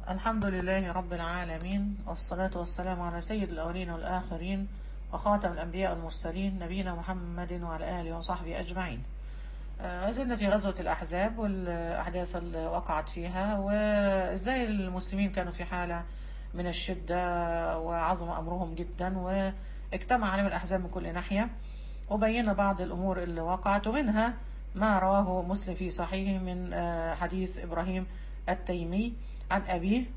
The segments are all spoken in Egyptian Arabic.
الحمد لله رب العالمين والصلاة والسلام على سيد الأولين والآخرين وخاتم الأنبياء والمرسلين نبينا محمد وعلى آله وصحبه أجمعين آه، زلنا في غزوة الأحزاب والأحداث اللي وقعت فيها وإزاي المسلمين كانوا في حالة من الشدة وعظم أمرهم جدا واجتمع عليهم الأحزاب من كل ناحية وبينا بعض الأمور اللي وقعت ومنها ما رواه مسلم في صحيحه من آه، حديث إبراهيم التيمي عن أبيه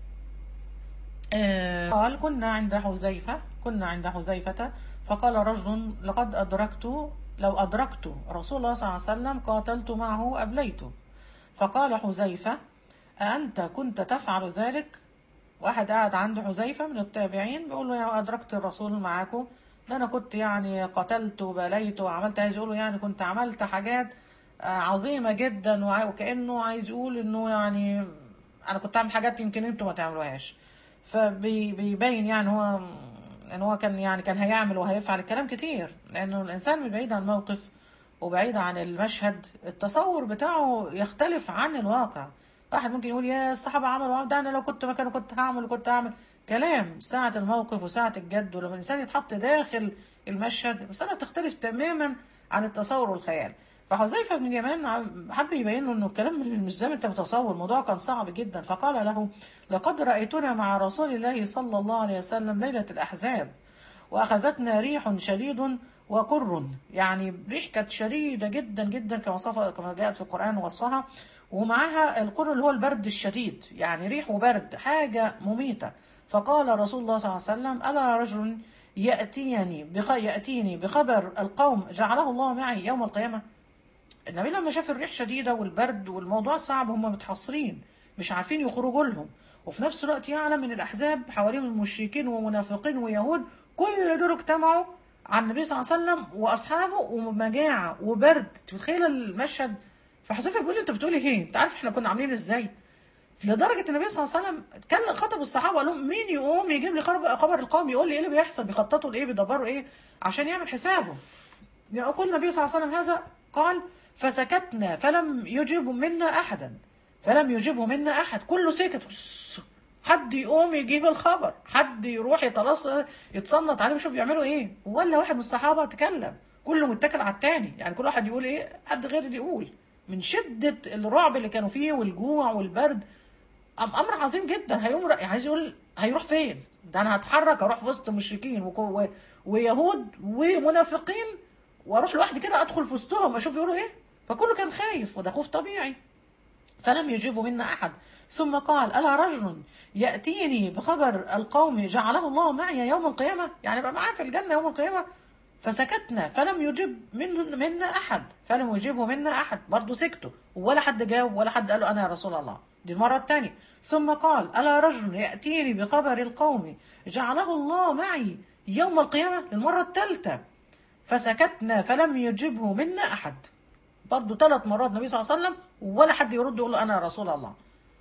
آه، قال كنا عند حذيفة كنا عند حذيفة فقال رجل لقد أدركت لو أدركت رسول الله صلى الله عليه وسلم قاتلت معه أبليته فقال حذيفة أأنت كنت تفعل ذلك واحد قاعد عند حذيفة من التابعين بيقول له يا أدركت الرسول معاكم ده أنا كنت يعني قتلت وبليت وعملت عايز يقول له يعني كنت عملت حاجات آه، عظيمة جدا وع- وكأنه عايز يقول إنه يعني أنا كنت أعمل حاجات يمكن أنتوا ما تعملوهاش فبيبين يعني هو ان هو كان يعني كان هيعمل وهيفعل الكلام كتير لانه الانسان من بعيد عن الموقف وبعيد عن المشهد التصور بتاعه يختلف عن الواقع واحد ممكن يقول يا الصحابه عملوا عمل ده انا لو كنت مكانه كنت هعمل وكنت هعمل كلام ساعة الموقف وساعة الجد ولما الانسان يتحط داخل المشهد المسألة بتختلف تماما عن التصور والخيال فحذيفة بن اليمان عم- حب يبين له انه الكلام مش زي ما انت متصور الموضوع كان صعب جدا فقال له لقد رأيتنا مع رسول الله صلى الله عليه وسلم ليلة الأحزاب وأخذتنا ريح شديد وقر يعني ريح كانت شديدة جدا جدا كما وصفها كما جاءت في القرآن وصفها ومعها القر اللي هو البرد الشديد يعني ريح وبرد حاجة مميتة فقال رسول الله صلى الله عليه وسلم ألا رجل يأتيني بخ... يأتيني بخبر القوم جعله الله معي يوم القيامة النبي لما شاف الريح شديدة والبرد والموضوع صعب هم متحصرين مش عارفين يخرجوا لهم وفي نفس الوقت يعلم من الأحزاب حواليهم المشركين ومنافقين ويهود كل دول اجتمعوا على النبي صلى الله عليه وسلم وأصحابه ومجاعة وبرد أنت متخيلة المشهد فحذيفة بيقول لي أنت بتقولي إيه؟ أنت عارف إحنا كنا عاملين إزاي؟ لدرجة النبي صلى الله عليه وسلم كان خطب الصحابة قال لهم مين يقوم يجيب لي خبر خبر القوم يقول لي إيه اللي بيحصل بيخططوا لإيه بيدبروا إيه عشان يعمل حسابه يقول النبي صلى الله عليه وسلم هذا قال فسكتنا فلم يجب منا أحدا فلم يجبه منا أحد كله سكت حد يقوم يجيب الخبر حد يروح يتلص يتصنت عليه ويشوف يعملوا ايه ولا واحد من الصحابة تكلم كله متكل على التاني يعني كل واحد يقول ايه حد غير اللي يقول من شدة الرعب اللي كانوا فيه والجوع والبرد أم امر عظيم جدا هيقوم ر- عايز يقول هيروح فين ده انا هتحرك اروح في وسط مشركين وكو- و- ويهود ومنافقين واروح لوحدي كده ادخل في وسطهم اشوف يقولوا ايه فكله كان خايف وده خوف طبيعي فلم يجيبه منا أحد ثم قال ألا رجل يأتيني بخبر القوم جعله الله معي يوم القيامة يعني بقى معاه في الجنة يوم القيامة فسكتنا فلم يجب من منا أحد فلم يجيبه منا أحد برضه سكتوا ولا حد جاوب ولا حد قال له أنا يا رسول الله دي المرة الثانية ثم قال ألا رجل يأتيني بخبر القوم جعله الله معي يوم القيامة للمرة الثالثة فسكتنا فلم يجبه منا أحد برضه ثلاث مرات النبي صلى الله عليه وسلم ولا حد يرد يقول له انا رسول الله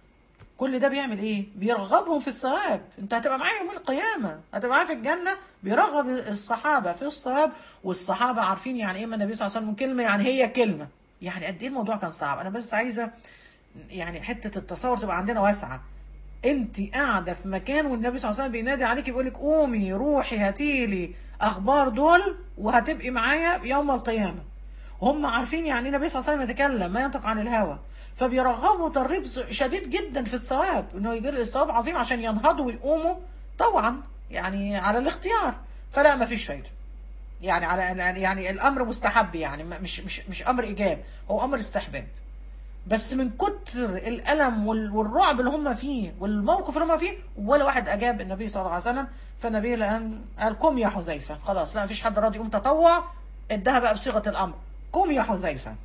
كل ده بيعمل ايه بيرغبهم في الثواب انت هتبقى معايا يوم القيامه هتبقى معايا في الجنه بيرغب الصحابه في الثواب والصحابه عارفين يعني ايه من النبي صلى الله عليه وسلم كلمه يعني هي كلمه يعني قد ايه الموضوع كان صعب انا بس عايزه يعني حته التصور تبقى عندنا واسعه انت قاعده في مكان والنبي صلى الله عليه وسلم بينادي عليك بيقول لك قومي روحي هاتي لي اخبار دول وهتبقي معايا يوم القيامه هم عارفين يعني النبي صلى الله عليه وسلم يتكلم ما ينطق عن الهوى فبيرغبوا ترغيب شديد جدا في الثواب انه يجي الثواب عظيم عشان ينهضوا ويقوموا طبعا يعني على الاختيار فلا ما فيش فايده يعني على يعني الامر مستحب يعني ما- مش مش مش امر ايجاب هو امر استحباب بس من كتر الالم وال- والرعب اللي هم فيه والموقف اللي هم فيه ولا واحد اجاب النبي صلى الله عليه وسلم فالنبي الان قال قم يا حذيفه خلاص لا مفيش حد راضي يقوم تطوع ادها بقى بصيغه الامر قم يا حذيفه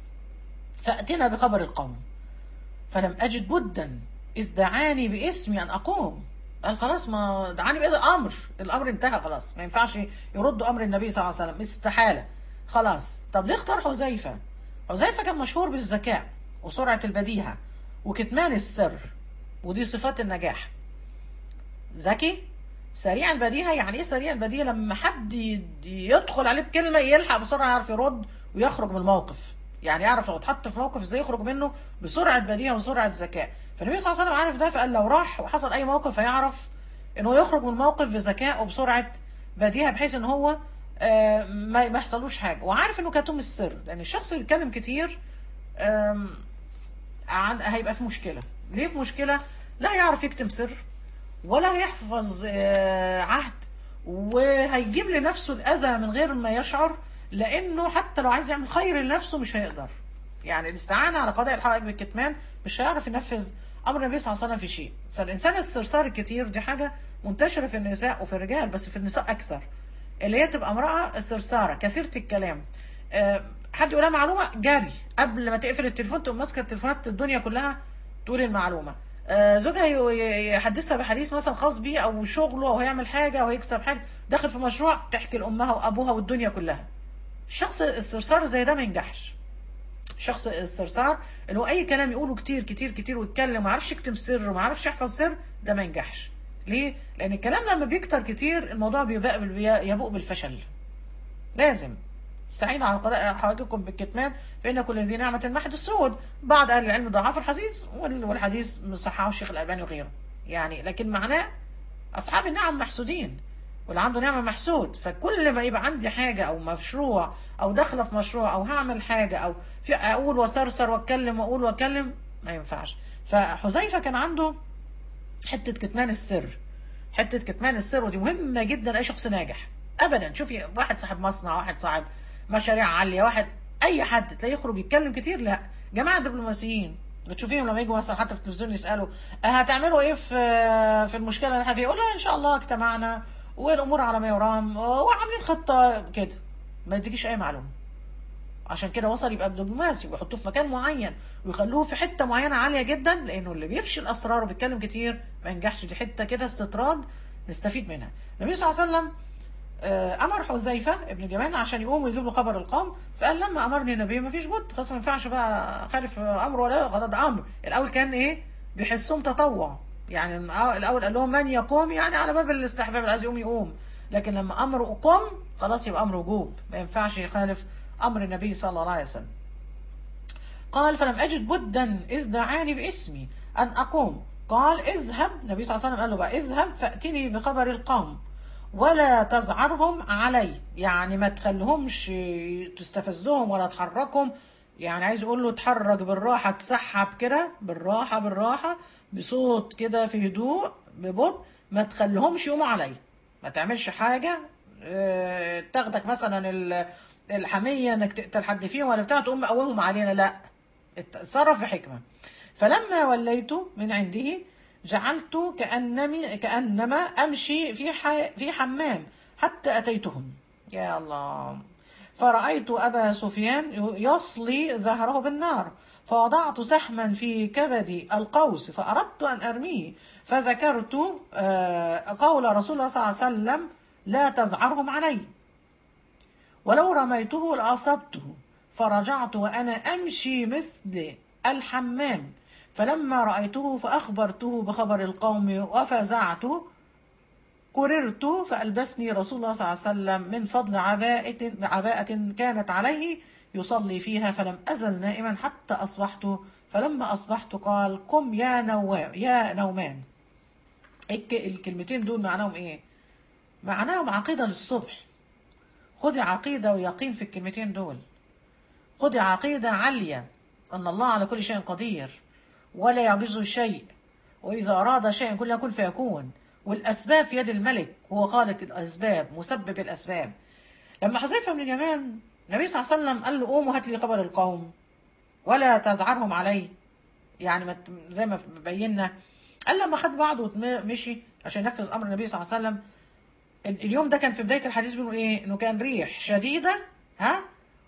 فاتنا بخبر القوم فلم اجد بدا اذ دعاني باسمي ان اقوم قال خلاص ما دعاني باسم امر الامر انتهى خلاص ما ينفعش يردوا امر النبي صلى الله عليه وسلم استحاله خلاص طب ليه اختار حذيفه حذيفه كان مشهور بالذكاء وسرعه البديهه وكتمان السر ودي صفات النجاح ذكي سريع البديهه يعني ايه سريع البديهه لما حد ي- يدخل عليه بكلمه يلحق بسرعه يعرف يرد ويخرج من الموقف يعني يعرف لو اتحط في موقف ازاي يخرج منه بسرعه بديهه وسرعه ذكاء فالنبي صلى الله عليه وسلم عارف ده فقال لو راح وحصل اي موقف هيعرف انه يخرج من الموقف بذكاء وبسرعه بديهه بحيث ان هو آه، ما ما يحصلوش حاجه وعارف انه كاتم السر لان الشخص اللي بيتكلم كتير آم، عن هيبقى في مشكله ليه في مشكله لا يعرف يكتم سر ولا هيحفظ آه، عهد وهيجيب لنفسه الاذى من غير ما يشعر لانه حتى لو عايز يعمل خير لنفسه مش هيقدر يعني الاستعانه على قضاء الحوائج بالكتمان مش هيعرف ينفذ امر النبي صلى الله عليه وسلم في شيء فالانسان الاسترسال الكتير دي حاجه منتشره في النساء وفي الرجال بس في النساء اكثر اللي هي تبقى امراه استرساره كثيره الكلام آه، حد يقول لها معلومه جري قبل ما تقفل التليفون تقوم ماسكه التليفونات الدنيا كلها تقول المعلومه آه، زوجها ي- يحدثها بحديث مثلا خاص بيه او شغله او هيعمل حاجه او هيكسب حاجه داخل في مشروع تحكي لامها وابوها والدنيا كلها الشخص الاسترسار زي ده ما ينجحش شخص استرسار اللي هو اي كلام يقوله كتير كتير كتير ويتكلم ما يعرفش يكتم سر وما يعرفش يحفظ سر ده ما ينجحش ليه لان الكلام لما بيكتر كتير الموضوع بيبقى يبوء بالفشل لازم استعينوا على قضاء حوائجكم بالكتمان فإن كل ذي نعمة محد السود بعض أهل العلم ضعف الحديث وال- والحديث صححه الشيخ الألباني وغيره يعني لكن معناه أصحاب النعم محسودين واللي عنده نعمة محسود فكل ما يبقى عندي حاجة أو مشروع أو داخلة في مشروع أو هعمل حاجة أو في أقول وثرثر وأتكلم وأقول وأتكلم ما ينفعش فحذيفة كان عنده حته كتمان السر حته كتمان السر ودي مهمه جدا لاي شخص ناجح ابدا شوفي واحد صاحب مصنع واحد صاحب مشاريع عاليه واحد اي حد تلاقيه يخرج يتكلم كتير لا جماعه دبلوماسيين بتشوفيهم لما يجوا مثلا حتى في التلفزيون يسالوا "أه، هتعملوا ايه في في المشكله اللي احنا فيها يقول لا ان شاء الله اجتمعنا والامور على ما يرام وعاملين خطه كده ما يديكيش اي معلومه عشان كده وصل يبقى دبلوماسي ويحطوه في مكان معين ويخلوه في حته معينه عاليه جدا لانه اللي بيفشل اسرار وبيتكلم كتير ما ينجحش دي حته كده استطراد نستفيد منها النبي صلى الله عليه وسلم آه، امر حذيفه ابن اليمان عشان يقوم ويجيب له خبر القوم فقال لما امرني النبي ما فيش بد خلاص ما ينفعش بقى خالف امر ولا خلاص ده امر الاول كان ايه بيحسهم تطوع يعني الاول قال لهم من يقوم يعني على باب الاستحباب اللي عايز يقوم يقوم لكن لما امر قم خلاص يبقى امر وجوب ما ينفعش يخالف امر النبي صلى الله عليه وسلم قال فلم أجد بدا إذ دعاني باسمي أن أقوم قال اذهب النبي صلى الله عليه وسلم قال له بقى اذهب فأتني بخبر القوم ولا تزعرهم علي يعني ما تخليهمش تستفزهم ولا تحركهم يعني عايز يقول له اتحرك بالراحة تسحب كده بالراحة بالراحة بصوت كده في هدوء ببطء ما تخليهمش يقوموا علي ما تعملش حاجة اه، تاخدك مثلا ال- الحمية انك تقتل حد فيهم ولا بتاع تقوم مقومهم علينا لا اتصرف بحكمة فلما وليت من عنده جعلت كأنمي كأنما أمشي في ح- في حمام حتى أتيتهم يا الله فرأيت أبا سفيان يصلي ظهره بالنار فوضعت سحما في كبد القوس فأردت أن أرميه فذكرت آه، قول رسول الله صلى الله عليه وسلم لا تزعرهم علي ولو رميته لأصبته فرجعت وأنا أمشي مثل الحمام فلما رأيته فأخبرته بخبر القوم وفزعته قررت فألبسني رسول الله صلى الله عليه وسلم من فضل عباءة, عباءة كانت عليه يصلي فيها فلم أزل نائما حتى أصبحت فلما أصبحت قال قم يا نوام يا نومان الك- الكلمتين دول معناهم إيه؟ معناهم عقيدة للصبح خدي عقيدة ويقين في الكلمتين دول خدي عقيدة عالية أن الله على كل شيء قدير ولا يعجزه شيء وإذا أراد شيئا كل يكون فيكون والأسباب في يد الملك هو خالق الأسباب مسبب الأسباب لما حذيفة من اليمان النبي صلى الله عليه وسلم قال له قوم وهات لي خبر القوم ولا تزعرهم علي يعني ما ت- زي ما بينا قال لما خد بعضه ومشي عشان ينفذ امر النبي صلى الله عليه وسلم ال- اليوم ده كان في بدايه الحديث بيقول ايه انه كان ريح شديده ها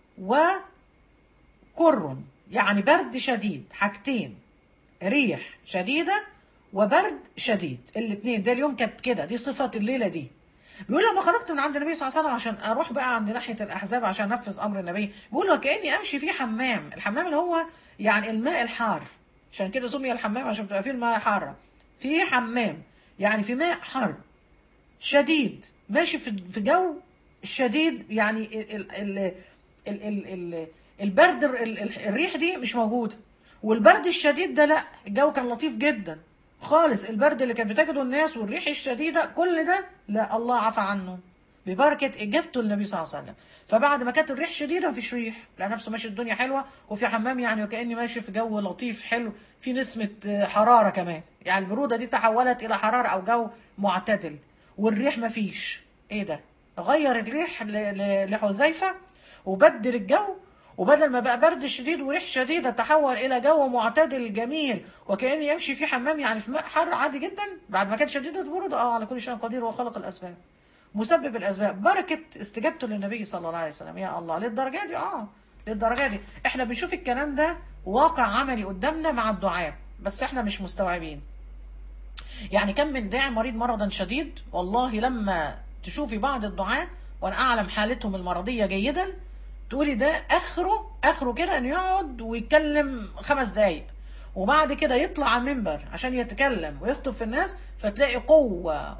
وكر يعني برد شديد حاجتين ريح شديده وبرد شديد الاثنين ده اليوم كانت كده دي صفه الليله دي بيقول لما خرجت من عند النبي صلى الله عليه وسلم عشان اروح بقى عند ناحيه الاحزاب عشان انفذ امر النبي بيقول وكاني امشي في حمام الحمام اللي هو يعني الماء الحار عشان كده سمي الحمام عشان بتبقى فيه الماء حاره في حمام يعني في ماء حر شديد ماشي في في جو شديد يعني ال ال ال ال ال ال البرد ال- ال- الريح دي مش موجوده والبرد الشديد ده لا الجو كان لطيف جدا خالص البرد اللي كانت بتجده الناس والريح الشديده كل ده لا الله عفى عنه ببركه اجابته للنبي صلى الله عليه وسلم فبعد ما كانت الريح شديده مفيش ريح لقى نفسه ماشي الدنيا حلوه وفي حمام يعني وكاني ماشي في جو لطيف حلو في نسمه آه، حراره كمان يعني البروده دي تحولت الى حراره او جو معتدل والريح مفيش ايه ده غير الريح ل- ل- لحذيفه وبدل الجو وبدل ما بقى برد شديد وريح شديدة تحول إلى جو معتدل جميل وكأن يمشي في حمام يعني في ماء حر عادي جدا بعد ما كانت شديدة البرودة اه على كل شيء قدير وخلق الأسباب مسبب الأسباب بركة استجابته للنبي صلى الله عليه وسلم يا الله للدرجة دي اه للدرجة دي احنا بنشوف الكلام ده واقع عملي قدامنا مع الدعاء بس احنا مش مستوعبين يعني كم من داعي مريض مرضا شديد والله لما تشوفي بعض الدعاة وانا اعلم حالتهم المرضية جيدا تقولي ده اخره اخره كده انه يقعد ويتكلم خمس دقايق وبعد كده يطلع على المنبر عشان يتكلم ويخطب في الناس فتلاقي قوة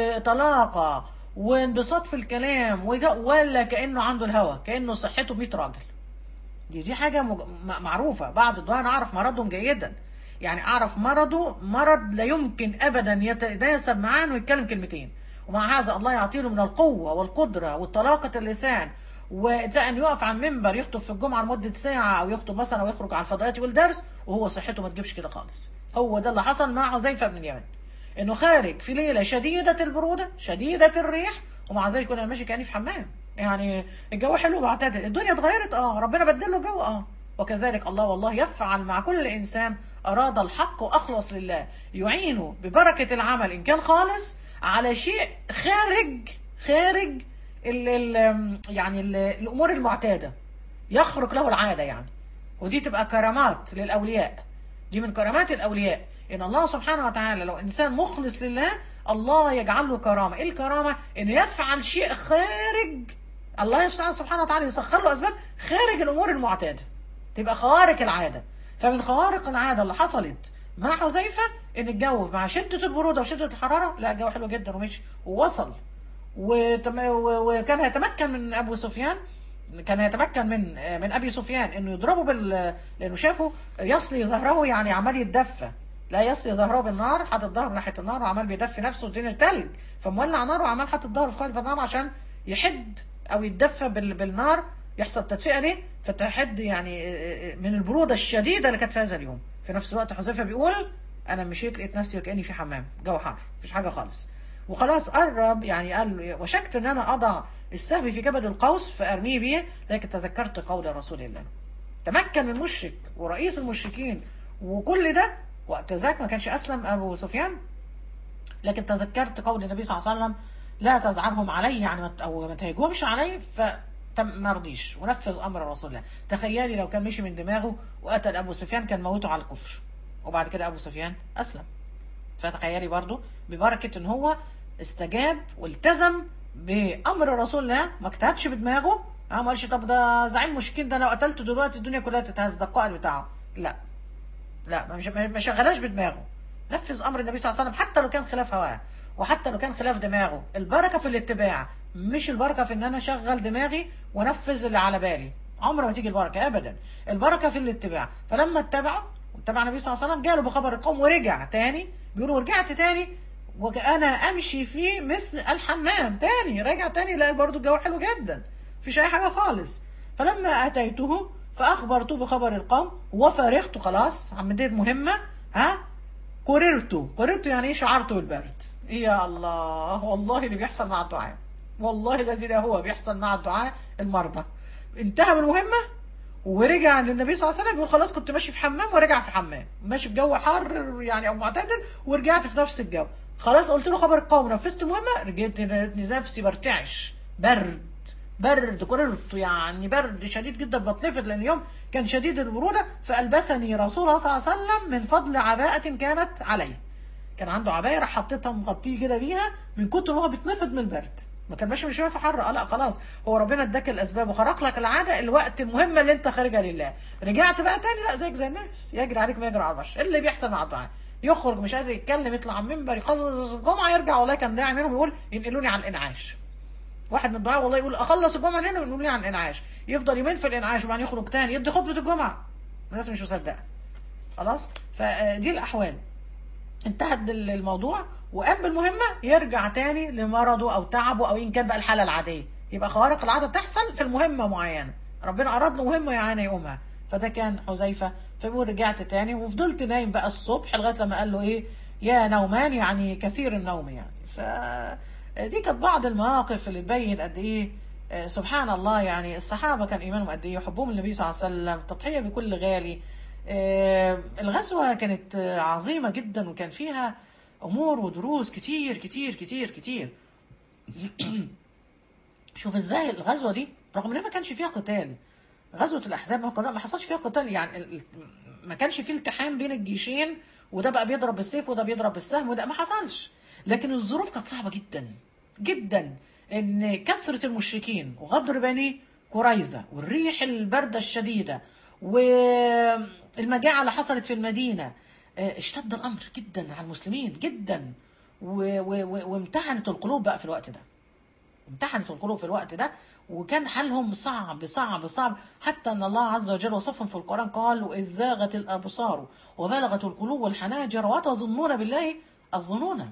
وطلاقة وانبساط في الكلام وج- ولا كأنه عنده الهوى كأنه صحته 100 راجل دي دي حاجة مج... م- معروفة بعض الدعاء أنا أعرف مرضهم جيدا يعني أعرف مرضه مرض لا يمكن أبدا يتناسب معاه إنه يتكلم كلمتين ومع هذا الله يعطيله من القوة والقدرة والطلاقة اللسان وأن يقف على المنبر يخطب في الجمعة لمدة ساعة أو يخطب مثلا أو يخرج على الفضائيات يقول درس وهو صحته ما تجيبش كده خالص هو ده اللي حصل مع حذيفة بن اليمن إنه خارج في ليلة شديدة البرودة شديدة الريح ومع ذلك كنا ماشي كأني في حمام يعني الجو حلو معتدل الدنيا اتغيرت اه ربنا بدل له جو اه وكذلك الله والله يفعل مع كل انسان اراد الحق واخلص لله يعينه ببركه العمل ان كان خالص على شيء خارج خارج ال ال يعني ال الامور المعتاده يخرق له العاده يعني ودي تبقى كرامات للاولياء دي من كرامات الاولياء ان الله سبحانه وتعالى لو انسان مخلص لله الله يجعل له كرامه ايه الكرامه انه يفعل شيء خارج الله سبحانه وتعالى يسخر له اسباب خارج الامور المعتاده تبقى خوارق العاده فمن خوارق العاده اللي حصلت مع حذيفه ان الجو مع شده البروده وشده الحراره لا الجو حلو جدا ومشي ووصل وتم- و- وكان هيتمكن من ابو سفيان كان يتمكن من من ابي سفيان انه يضربه بال لانه شافه يصلي ظهره يعني عمال يتدفى لا يصلي ظهره بالنار حاطط ظهره ناحيه النار وعمال بيدفي نفسه الدنيا تلج فمولع نار وعمال حاطط ظهره في قلب النار عشان يحد او يتدفى بال- بالنار يحصل تدفئه ليه فتحد يعني من البروده الشديده اللي كانت في هذا اليوم في نفس الوقت حذيفه بيقول انا مشيت لقيت نفسي وكاني في حمام جو حر مفيش حاجه خالص وخلاص قرب يعني قال وشكت ان انا اضع السهم في كبد القوس فارميه بيه لكن تذكرت قول رسول الله تمكن المشرك ورئيس المشركين وكل ده وقت ذاك ما كانش اسلم ابو سفيان لكن تذكرت قول النبي صلى الله عليه وسلم لا تزعرهم علي يعني ما ت- او ما تهجمش علي فتم ما رضيش ونفذ امر رسول الله تخيلي لو كان مشي من دماغه وقتل ابو سفيان كان موته على الكفر وبعد كده ابو سفيان اسلم فتخيلي برضو ببركة ان هو استجاب والتزم بامر رسول الله ما اجتهدش بدماغه اه ما قالش طب ده زعيم مشركين ده لو قتلته دلوقتي الدنيا كلها تتهز ده القائد بتاعه لا لا ما مش- ما ما شغلاش بدماغه نفذ امر النبي صلى الله عليه وسلم حتى لو كان خلاف هواه وحتى لو كان خلاف دماغه البركه في الاتباع مش البركه في ان انا اشغل دماغي وانفذ اللي على بالي عمر ما تيجي البركه ابدا البركه في الاتباع فلما اتبعه واتبع النبي صلى الله عليه وسلم جاله بخبر القوم ورجع تاني بيقولوا ورجعت تاني وانا امشي في مثل الحمام تاني رجع تاني لقى برضو الجو حلو جدا مفيش اي حاجه خالص فلما اتيته فاخبرته بخبر القوم وفارقت خلاص عم دي مهمه ها قررت قررت يعني ايه شعرت بالبرد يا الله والله اللي بيحصل مع الدعاء والله الذي لا هو بيحصل مع الدعاء المرضى انتهى من المهمه ورجع للنبي صلى الله عليه وسلم يقول خلاص كنت ماشي في حمام ورجع في حمام ماشي في جو حر يعني او معتدل ورجعت في نفس الجو خلاص قلت له خبر القوم نفذت المهمه رجعت نفسي برتعش برد برد قررت يعني برد شديد جدا بتنفض لان اليوم كان شديد البروده فالبسني رسول الله صلى الله عليه وسلم من فضل عباءه كانت عليه كان عنده عبايه راح حطيتها مغطيه كده بيها من كتر ما هو بيتنفض من البرد ما كان ماشي مش شويه في حر اه لا خلاص هو ربنا اداك الاسباب وخرق لك العاده الوقت المهمه اللي انت خارجها لله رجعت بقى تاني لا زيك زي الناس يجري عليك ما يجري على البشر اللي بيحصل مع الدعاء يخرج مش قادر يتكلم يطلع على المنبر يخلص الجمعه يرجع والله كان داعي منهم يقول ينقلوني على الانعاش واحد من الدعاء والله يقول اخلص الجمعه هنا ويقول لي عن انعاش يفضل يومين في الانعاش وبعدين يخرج تاني يدي خطبه الجمعه الناس مش مصدقه خلاص فدي الاحوال انتهت الموضوع وقام بالمهمه يرجع تاني لمرضه او تعبه او ان كان بقى الحاله العاديه يبقى خوارق العاده بتحصل في المهمه معينه ربنا اراد له مهمه يعني يقومها فده كان حذيفه فبيقول رجعت تاني وفضلت نايم بقى الصبح لغايه لما قال له ايه يا نومان يعني كثير النوم يعني ف دي كانت بعض المواقف اللي تبين قد ايه آه، سبحان الله يعني الصحابه كان ايمانهم قد ايه وحبهم النبي صلى الله عليه وسلم التضحيه بكل غالي آه، الغزوه كانت آه، عظيمه جدا وكان فيها امور ودروس كتير كتير كتير كتير شوف ازاي الغزوه دي رغم ان ما كانش فيها قتال غزوه الاحزاب ما قضاء- ما حصلش فيها قتال يعني ال- ال- ما كانش فيه التحام بين الجيشين وده بقى بيضرب بالسيف وده بيضرب بالسهم وده ما حصلش لكن الظروف كانت صعبه جدا جدا ان كثره المشركين وغدر بني قريظه والريح البارده الشديده والمجاعه اللي حصلت في المدينه آه، اشتد الامر جدا على المسلمين جدا و- و- و- وامتحنت القلوب بقى في الوقت ده امتحنت القلوب في الوقت ده وكان حالهم صعب صعب صعب حتى ان الله عز وجل وصفهم في القران قال واذ زاغت الابصار وبلغت القلوب والحناجر وتظنون بالله الظنون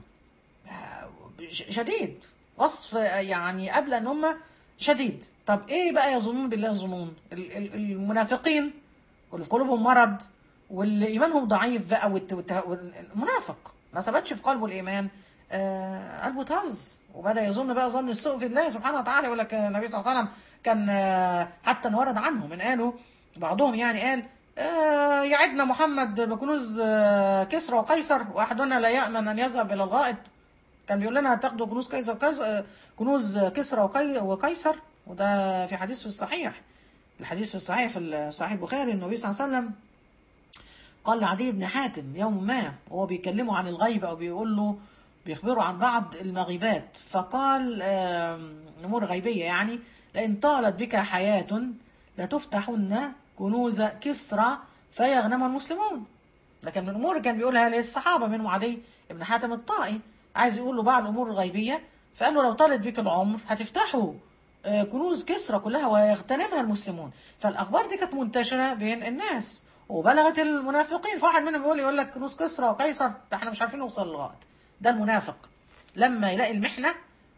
ش- شديد وصف يعني قبل ان هم شديد طب ايه بقى يظنون بالله الظنون ال- ال- المنافقين واللي في قلوبهم مرض واللي ايمانهم ضعيف بقى والت- والت- والمنافق ما ثبتش في قلبه الايمان آه قلبه تهز وبدا يظن بقى ظن السوء في الله سبحانه وتعالى يقول لك النبي صلى الله عليه وسلم كان آه حتى ورد عنه من قالوا بعضهم يعني قال آه يعدنا محمد بكنوز آه كسرى وقيصر واحدنا لا يامن ان يذهب الى الغائط كان بيقول لنا هتاخدوا كنوز قيصر وقيصر كنوز كسرى وقي- وقيصر وده في حديث في الصحيح الحديث في الصحيح في صحيح البخاري النبي صلى الله عليه وسلم قال لعدي بن حاتم يوم ما وهو بيكلمه عن الغيب او بيقول له بيخبره عن بعض المغيبات فقال آم، امور غيبيه يعني لئن طالت بك حياه لتفتحن كنوز كسرى فيغنم المسلمون ده كان من الامور اللي كان بيقولها للصحابه منهم عدي بن حاتم الطائي عايز يقول له بعض الامور الغيبيه فقال له لو طالت بك العمر هتفتحوا آه، كنوز كسرى كلها ويغتنمها المسلمون فالاخبار دي كانت منتشره بين الناس وبلغت المنافقين فواحد منهم يقول يقول لك كنوز كسرى وقيصر ده احنا مش عارفين نوصل للغايه ده المنافق لما يلاقي المحنه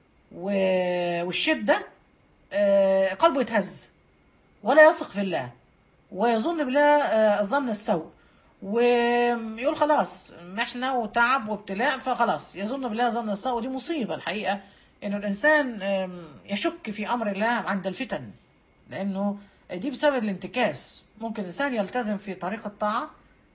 و- والشده آه، قلبه يتهز ولا يثق في الله ويظن بالله آه، الظن السوء ويقول خلاص محنة وتعب وابتلاء فخلاص يظن بالله ظن السوء ودي مصيبة الحقيقة انه الانسان آم، يشك في امر الله عند الفتن لانه دي بسبب الانتكاس ممكن الانسان يلتزم في طريق الطاعة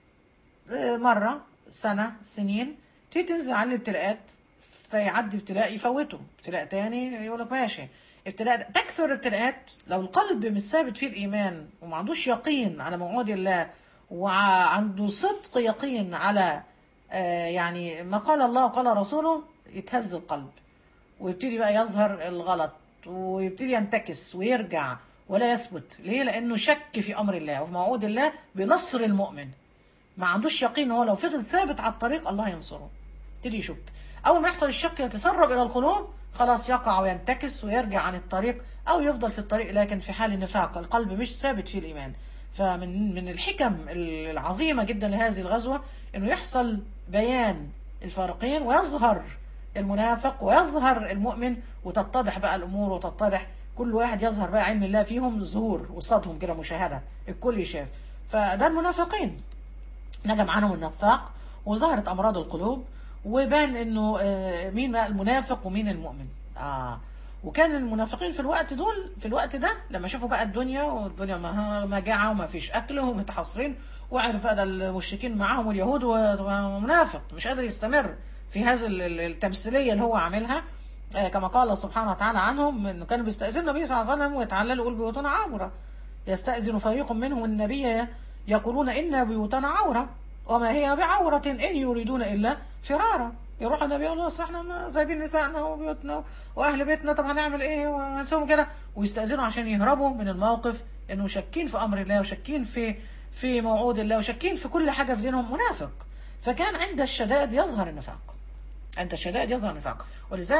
آه، مرة سنة سنين تيجي تنزل عليه الابتلاءات فيعدي ابتلاء يفوته ابتلاء تاني يقول لك ماشي ابتلاء تكثر الابتلاءات لو القلب مش ثابت فيه الايمان وما عندوش يقين على موعود الله وعنده صدق يقين على آه، يعني ما قال الله وقال رسوله يتهز القلب ويبتدي بقى يظهر الغلط ويبتدي ينتكس ويرجع ولا يثبت ليه لانه شك في امر الله وفي موعود الله بنصر المؤمن ما عندوش يقين إن هو لو فضل ثابت على الطريق الله ينصره يبتدي يشك اول ما يحصل الشك يتسرب الى القلوب خلاص يقع وينتكس ويرجع عن الطريق او يفضل في الطريق لكن في حال النفاق القلب مش ثابت فيه الايمان فمن من الحكم العظيمه جدا لهذه الغزوه انه يحصل بيان الفارقين ويظهر المنافق ويظهر المؤمن وتتضح بقى الامور وتتضح كل واحد يظهر بقى علم الله فيهم ظهور وصدهم كده مشاهده الكل يشاف فده المنافقين نجم عنهم النفاق وظهرت امراض القلوب وبان انه آه، مين بقى المنافق ومين المؤمن اه وكان المنافقين في الوقت دول في الوقت ده لما شافوا بقى الدنيا والدنيا ما- مجاعه وما فيش اكل ومتحاصرين وعرف بقى ده المشركين معاهم واليهود ومنافق مش قادر يستمر في هذه ال- ال- التمثيليه اللي هو عاملها آه، كما قال الله سبحانه وتعالى عنهم انه كانوا بيستاذنوا النبي صلى الله عليه وسلم ويتعللوا يقول بيوتنا عوره يستأذن فريق منهم النبي يقولون إن بيوتنا عورة وما هي بعورة إن يريدون إلا فرارا يروح النبي يقول له أصل احنا ما سايبين نسائنا وبيوتنا واهل بيتنا طب هنعمل ايه وهنسوهم كده ويستأذنوا عشان يهربوا من الموقف انه شاكين في امر الله وشاكين في في موعود الله وشاكين في كل حاجه في دينهم منافق فكان عند الشدائد يظهر النفاق عند الشدائد يظهر النفاق ولذلك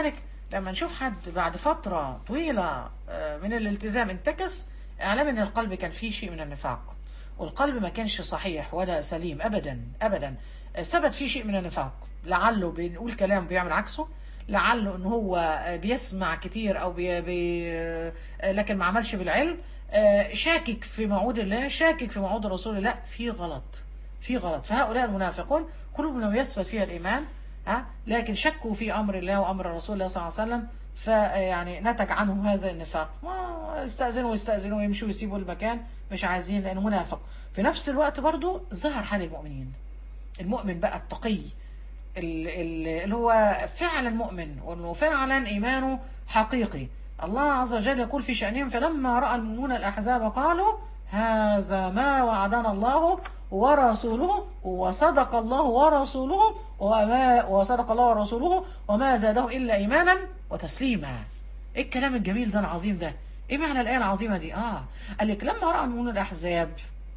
لما نشوف حد بعد فترة طويلة آه، من الالتزام انتكس اعلام ان القلب كان فيه شيء من النفاق والقلب ما كانش صحيح ولا سليم ابدا ابدا آه، ثبت فيه شيء من النفاق لعله بنقول كلام بيعمل عكسه لعله ان هو آه، بيسمع كتير او بي بي آه، لكن ما عملش بالعلم آه، شاكك في موعود الله شاكك في موعود رسول الله في غلط في غلط فهؤلاء المنافقون قلوبهم يثبت فيها الايمان ها لكن شكوا في امر الله وامر رسول الله صلى الله عليه وسلم فيعني نتج عنهم هذا النفاق ما استأذنوا ويستأذنوا ويمشوا ويسيبوا المكان مش عايزين لانه منافق في نفس الوقت برضو ظهر حال المؤمنين المؤمن بقى التقي ال- ال- اللي هو فعلا مؤمن وانه فعلا ايمانه حقيقي الله عز وجل يقول في شأنهم فلما رأى المؤمنون الأحزاب قالوا هذا ما وعدنا الله ورسوله وصدق الله ورسوله وما وصدق الله ورسوله وما زادهم إلا إيمانا وتسليما إيه الكلام الجميل ده العظيم ده إيه معنى الآية العظيمة دي آه قال لك لما رأى المؤمنون الأحزاب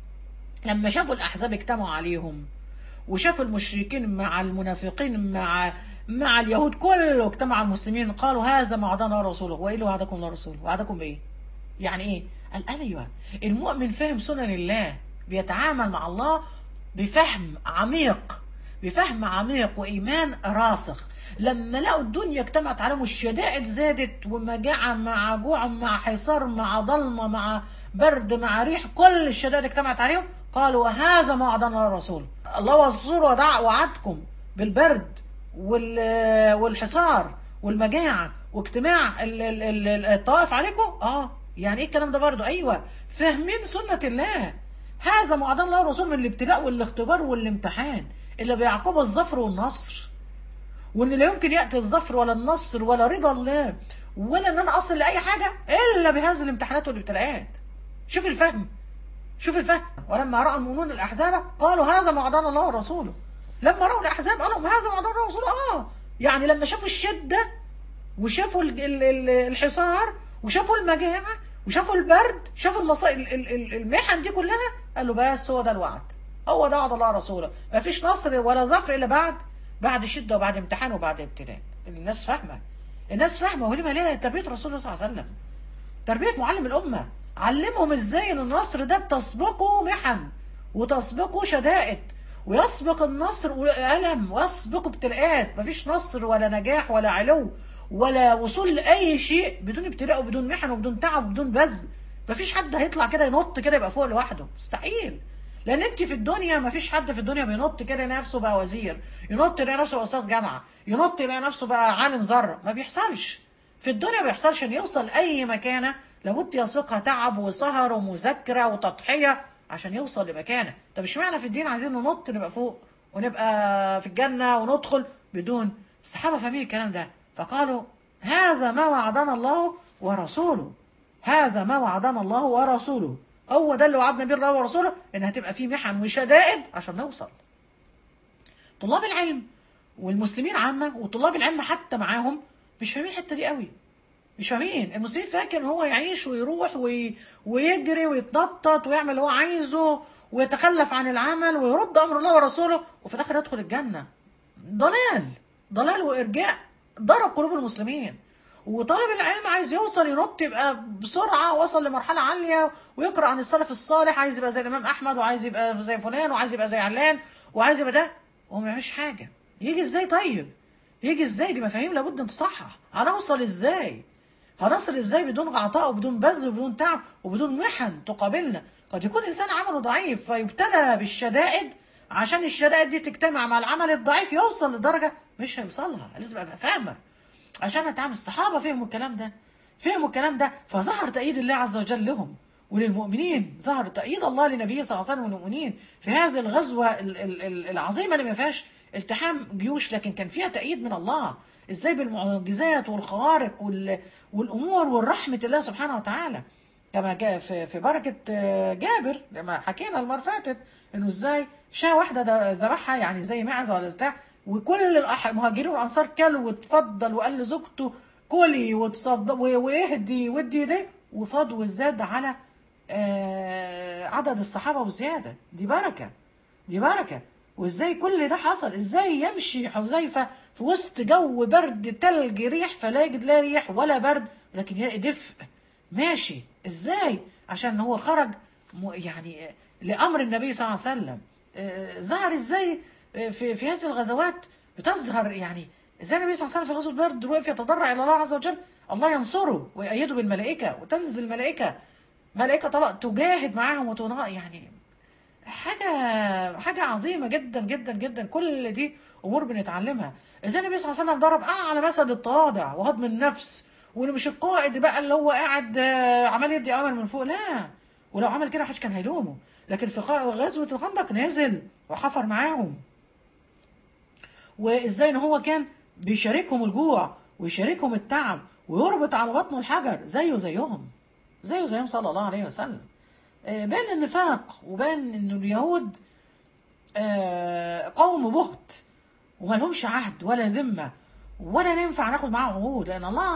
لما شافوا الأحزاب اجتمعوا عليهم وشافوا المشركين مع المنافقين مع مع اليهود كله اجتمع المسلمين قالوا هذا ما وعدنا رسوله وايه اللي وعدكم الله رسوله وعدكم بايه يعني ايه قال ايوه المؤمن فاهم سنن الله بيتعامل مع الله بفهم عميق بفهم عميق وايمان راسخ لما لقوا الدنيا اجتمعت عليهم الشدائد زادت ومجاعة مع جوع مع حصار مع ضلمة مع برد مع ريح كل الشدائد اجتمعت عليهم قالوا هذا ما وعدنا الرسول الله ورسوله ودع وعدكم بالبرد وال- والحصار والمجاعة واجتماع ال- ال- ال- الطوائف عليكم اه يعني ايه الكلام ده برضو ايوه فاهمين سنة الله هذا ما وعدنا الله والرسول من الابتلاء والاختبار والامتحان اللي بيعقبه الظفر والنصر وان لا يمكن ياتي الظفر ولا النصر ولا رضا الله ولا ان انا اصل لاي حاجه الا بهذه الامتحانات والابتلاءات شوف الفهم شوف الفهم ولما راى المؤمنون الاحزاب قالوا هذا ما وعدنا الله ورسوله لما راوا الاحزاب قالوا هذا ما وعدنا الله ورسوله اه يعني لما شافوا الشده وشافوا ال- ال- ال- الحصار وشافوا المجاعه وشافوا البرد شافوا المصائب ال- ال- ال- المحن دي كلها قالوا بس هو ده الوعد هو ده وعد الله ورسوله ما فيش نصر ولا ظفر الا بعد بعد شده وبعد امتحان وبعد ابتلاء الناس فاهمه الناس فاهمه ولما ليه تربيه رسول الله صلى الله عليه وسلم تربيه معلم الامه علمهم ازاي ان النصر ده بتسبقه محن وتسبقه شدائد ويسبق النصر ألم ويسبقه ابتلاءات مفيش نصر ولا نجاح ولا علو ولا وصول لأي شيء بدون ابتلاء وبدون محن وبدون تعب وبدون بذل مفيش حد هيطلع كده ينط كده يبقى فوق لوحده مستحيل لان انت في الدنيا مفيش حد في الدنيا بينط كده يلاقي نفسه بقى وزير ينط يلاقي نفسه بقى استاذ جامعه ينط يلاقي نفسه بقى عالم ذره ما بيحصلش في الدنيا ما بيحصلش ان يوصل اي مكانه لابد يسبقها تعب وسهر ومذاكره وتضحيه عشان يوصل لمكانه طب اشمعنى في الدين عايزين ننط نبقى فوق ونبقى في الجنه وندخل بدون الصحابه فاهمين الكلام ده فقالوا هذا ما وعدنا الله ورسوله هذا ما وعدنا الله ورسوله هو ده اللي وعدنا بيه الله ورسوله ان هتبقى فيه محن وشدائد عشان نوصل طلاب العلم والمسلمين عامة وطلاب العلم حتى معاهم مش فاهمين الحتة دي قوي مش فاهمين المسلمين فاكر ان هو يعيش ويروح وي... ويجري ويتنطط ويعمل اللي هو عايزه ويتخلف عن العمل ويرد امر الله ورسوله وفي الاخر يدخل الجنة ضلال ضلال وارجاء ضرب قلوب المسلمين وطالب العلم عايز يوصل ينط يبقى بسرعة وصل لمرحلة عالية ويقرأ عن السلف الصالح عايز يبقى زي الإمام أحمد وعايز يبقى زي فلان وعايز يبقى زي علان وعايز يبقى ده وهو ما يعملش حاجة يجي ازاي طيب يجي ازاي دي مفاهيم لابد ان تصحح هنوصل ازاي هنصل ازاي بدون عطاء وبدون بذل وبدون تعب وبدون محن تقابلنا قد يكون انسان عمله ضعيف فيبتلى بالشدائد عشان الشدائد دي تجتمع مع العمل الضعيف يوصل لدرجة مش هيوصلها لازم ابقى فاهمة عشان اتعامل الصحابة فهموا الكلام ده فهموا الكلام ده فظهر تأييد الله عز وجل لهم وللمؤمنين ظهر تأييد الله لنبيه صلى الله عليه وسلم والمؤمنين في هذه الغزوة ال- ال- ال- العظيمة اللي ما فيهاش التحام جيوش لكن كان فيها تأييد من الله ازاي بالمعجزات والخوارق وال- والامور والرحمة الله سبحانه وتعالى كما جاء في في بركة آه، جابر لما حكينا المرة اللي فاتت انه ازاي شاة واحدة ده ذبحها يعني زي معزة ولا بتاع وكل الأح- المهاجرين والانصار كلوا واتفضل وقال لزوجته كلي وتصدق واهدي ودي ده وفاض وزاد على آه، عدد الصحابة وزيادة دي بركة دي بركة وازاي كل ده حصل ازاي يمشي حذيفه في وسط جو برد تلج ريح فلا يجد لا ريح ولا برد لكن يلاقي دفء ماشي ازاي عشان هو خرج م- يعني آه، لامر النبي صلى الله عليه وسلم آه، ظهر ازاي آه، في في هذه الغزوات بتظهر يعني ازاي النبي صلى الله عليه وسلم في غزوه بدر وقف يتضرع الى الله عز وجل الله ينصره ويأيده بالملائكه وتنزل الملائكه ملائكه طلع تجاهد معاهم وتنا يعني حاجة حاجة عظيمة جدا جدا جدا كل دي أمور بنتعلمها إزاي النبي صلى الله عليه وسلم ضرب أعلى مثل التواضع وهضم النفس وإنه مش القائد بقى اللي هو قاعد آه، عمال يدي أمر من فوق لا ولو عمل كده محدش كان هيلومه لكن في قا- غزوة الخندق نزل وحفر معاهم وازاي ان هو كان بيشاركهم الجوع ويشاركهم التعب ويربط على بطنه الحجر زيه زيهم زيه زيهم صلى الله عليه وسلم آه، بان النفاق وبان ان اليهود آه، قوم بهت وما لهمش عهد ولا ذمه ولا ينفع ناخد معاهم عهود لان الله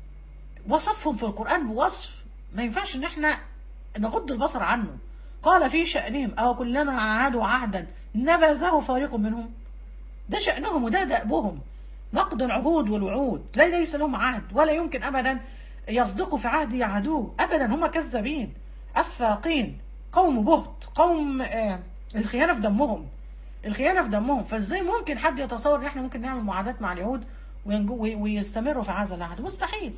وصفهم في القرآن بوصف ما ينفعش ان احنا نغض البصر عنه قال في شأنهم أو كلما عاهدوا عهدا نبذه فريق منهم ده شأنهم وده دأبهم نقض العهود والوعود لا ليس لهم عهد ولا يمكن أبدا يصدقوا في عهد يعهدوه أبدا هم كذابين أفاقين قوم بهت قوم آه الخيانة في دمهم الخيانة في دمهم فازاي ممكن حد يتصور ان احنا ممكن نعمل معاهدات مع اليهود وينجو- وي- ويستمروا في هذا العهد مستحيل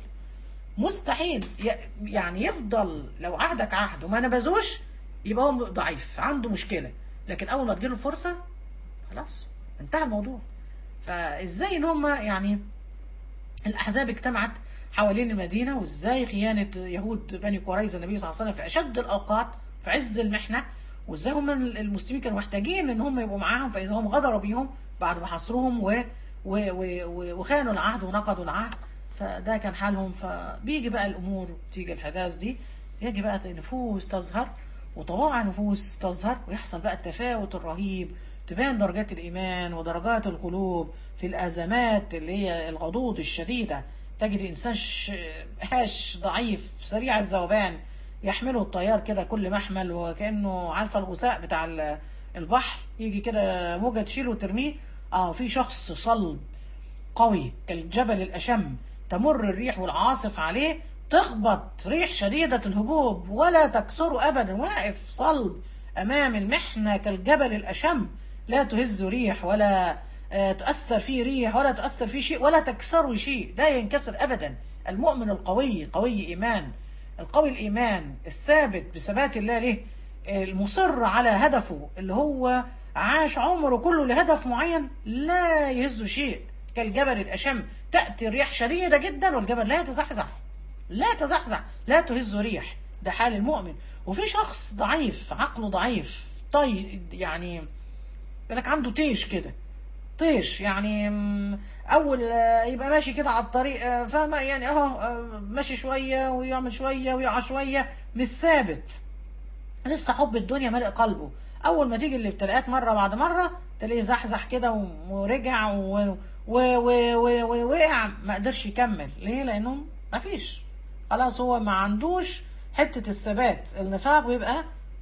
مستحيل ي- يعني يفضل لو عهدك عهد وما نبذوش يبقى هو ضعيف عنده مشكلة لكن أول ما تجيله الفرصة خلاص انتهى الموضوع فازاي ان هم يعني الأحزاب اجتمعت حوالين المدينة وازاي خيانة يهود بني قريظة النبي صلى الله عليه وسلم في أشد الأوقات في عز المحنة وازاي هم المسلمين كانوا محتاجين ان هم يبقوا معاهم فإذا هم غدروا بيهم بعد ما حصروهم و و و و وخانوا العهد ونقضوا العهد فده كان حالهم فبيجي بقى الأمور تيجي الحداث دي يجي بقى نفوس تظهر وطواع نفوس تظهر ويحصل بقى التفاوت الرهيب تبان درجات الإيمان ودرجات القلوب في الأزمات اللي هي الغضوض الشديدة تجد إنسان ش- هاش ضعيف سريع الذوبان يحمله الطيار كده كل محمل وكأنه عارفة الغثاء بتاع ال- البحر يجي كده موجة تشيله وترميه اه في شخص صلب قوي كالجبل الأشم تمر الريح والعاصف عليه تخبط ريح شديدة الهبوب ولا تكسره أبدا واقف صلب أمام المحنة كالجبل الأشم لا تهز ريح ولا آه، تأثر فيه ريح ولا تأثر فيه شيء ولا تكسره شيء لا ينكسر أبدا المؤمن القوي قوي إيمان القوي الإيمان الثابت بثبات الله له المصر على هدفه اللي هو عاش عمره كله لهدف معين لا يهز شيء كالجبل الأشم تأتي الرياح شديدة جدا والجبل لا يتزحزح لا يتزحزح لا تهز ريح ده حال المؤمن وفي شخص ضعيف عقله ضعيف طي يعني يقول لك عنده تيش كده طيش يعني مم، اول آه، يبقى ماشي كده على الطريق آه، فاهمه يعني اهو آه، ماشي شويه ويعمل شويه ويقع شويه مش ثابت لسه حب الدنيا ملء قلبه اول ما تيجي الابتلاءات مره بعد مره تلاقيه زحزح كده و- ورجع و- و- و- و- ووقع ما قدرش يكمل ليه لانه ما فيش خلاص هو ما عندوش حته الثبات النفاق بيبقى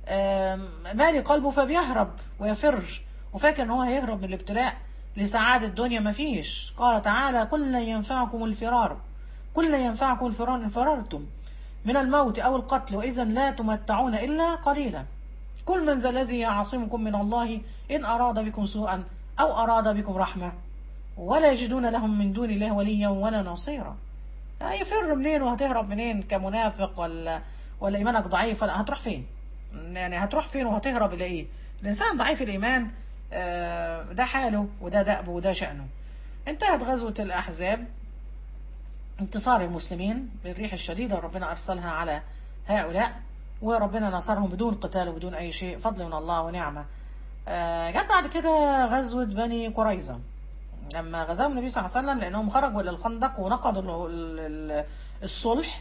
آم، مالي قلبه فبيهرب ويفر وفاكر ان هو هيهرب من الابتلاء لسعادة الدنيا ما فيش قال تعالى قل لن ينفعكم الفرار قل لن ينفعكم الفرار إن فررتم من الموت أو القتل وإذا لا تمتعون إلا قليلا كل من ذا الذي يعصمكم من الله إن أراد بكم سوءا أو أراد بكم رحمة ولا يجدون لهم من دون الله وليا ولا نصيرا هيفر منين وهتهرب منين كمنافق ولا ولا إيمانك ضعيف ولا هتروح فين يعني هتروح فين وهتهرب إلى إيه الإنسان ضعيف الإيمان آه، ده حاله وده دأبه وده شأنه انتهت غزوة الأحزاب انتصار المسلمين بالريح الشديدة ربنا أرسلها على هؤلاء وربنا نصرهم بدون قتال وبدون أي شيء فضل من الله ونعمة آه، جت بعد كده غزوة بني قريظة لما غزاهم النبي صلى الله عليه وسلم لأنهم خرجوا إلى الخندق ونقضوا ال- ال- ال- الصلح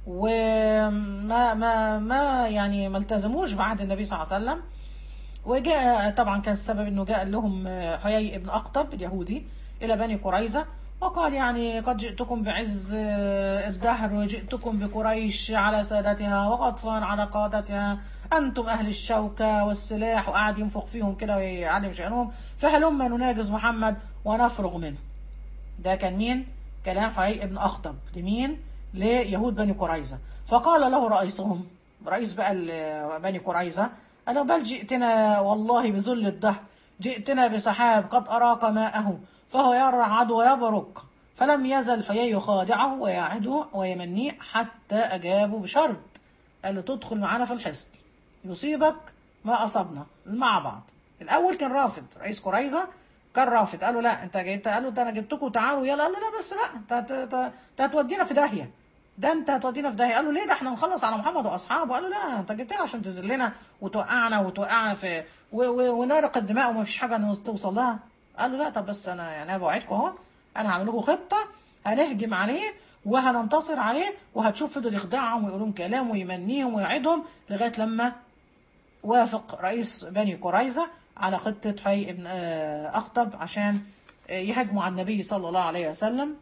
وما ما ما يعني ما التزموش بعهد النبي صلى الله عليه وسلم وجاء طبعا كان السبب انه جاء لهم حيي ابن اقطب اليهودي الى بني قريظه وقال يعني قد جئتكم بعز الدهر وجئتكم بقريش على سادتها وغطفان على قادتها أنتم أهل الشوكة والسلاح وقعد ينفخ فيهم كده ويعلم شأنهم فهلما نناجز محمد ونفرغ منه ده كان مين؟ كلام حقيقي ابن أخطب لمين؟ ليهود بني قريظة فقال له رئيسهم رئيس بقى ال- بني قريظة قال له بل جئتنا والله بذل الدهر جئتنا بسحاب قد أراق ماءه فهو يرعد ويبرق فلم يزل حيي يخادعه ويعده ويمنيه حتى أجابه بشرط قال له تدخل معانا في الحصن يصيبك ما أصابنا مع بعض الأول كان رافض رئيس قريظة كان رافض قال له لا انت جيت قال له ده انا جبتكم تعالوا يلا قال له لا بس لا انت هت- هت- انت هتودينا في داهيه ده انت هتودينا في داهيه قال له ليه ده احنا نخلص على محمد واصحابه قال له لا انت جبتنا عشان تذلنا وتوقعنا وتوقعنا في و- و- ونرق الدماء وما فيش حاجه نوص- توصل لها قال له لا طب بس انا يعني انا بوعدكم اهو انا هعمل لكم خطه هنهجم عليه وهننتصر عليه وهتشوف فضل يخدعهم ويقول لهم كلام ويمنيهم ويعدهم لغايه لما وافق رئيس بني قريظة على خطة حي ابن آه، أخطب عشان آه، يهاجموا على النبي صلى الله عليه وسلم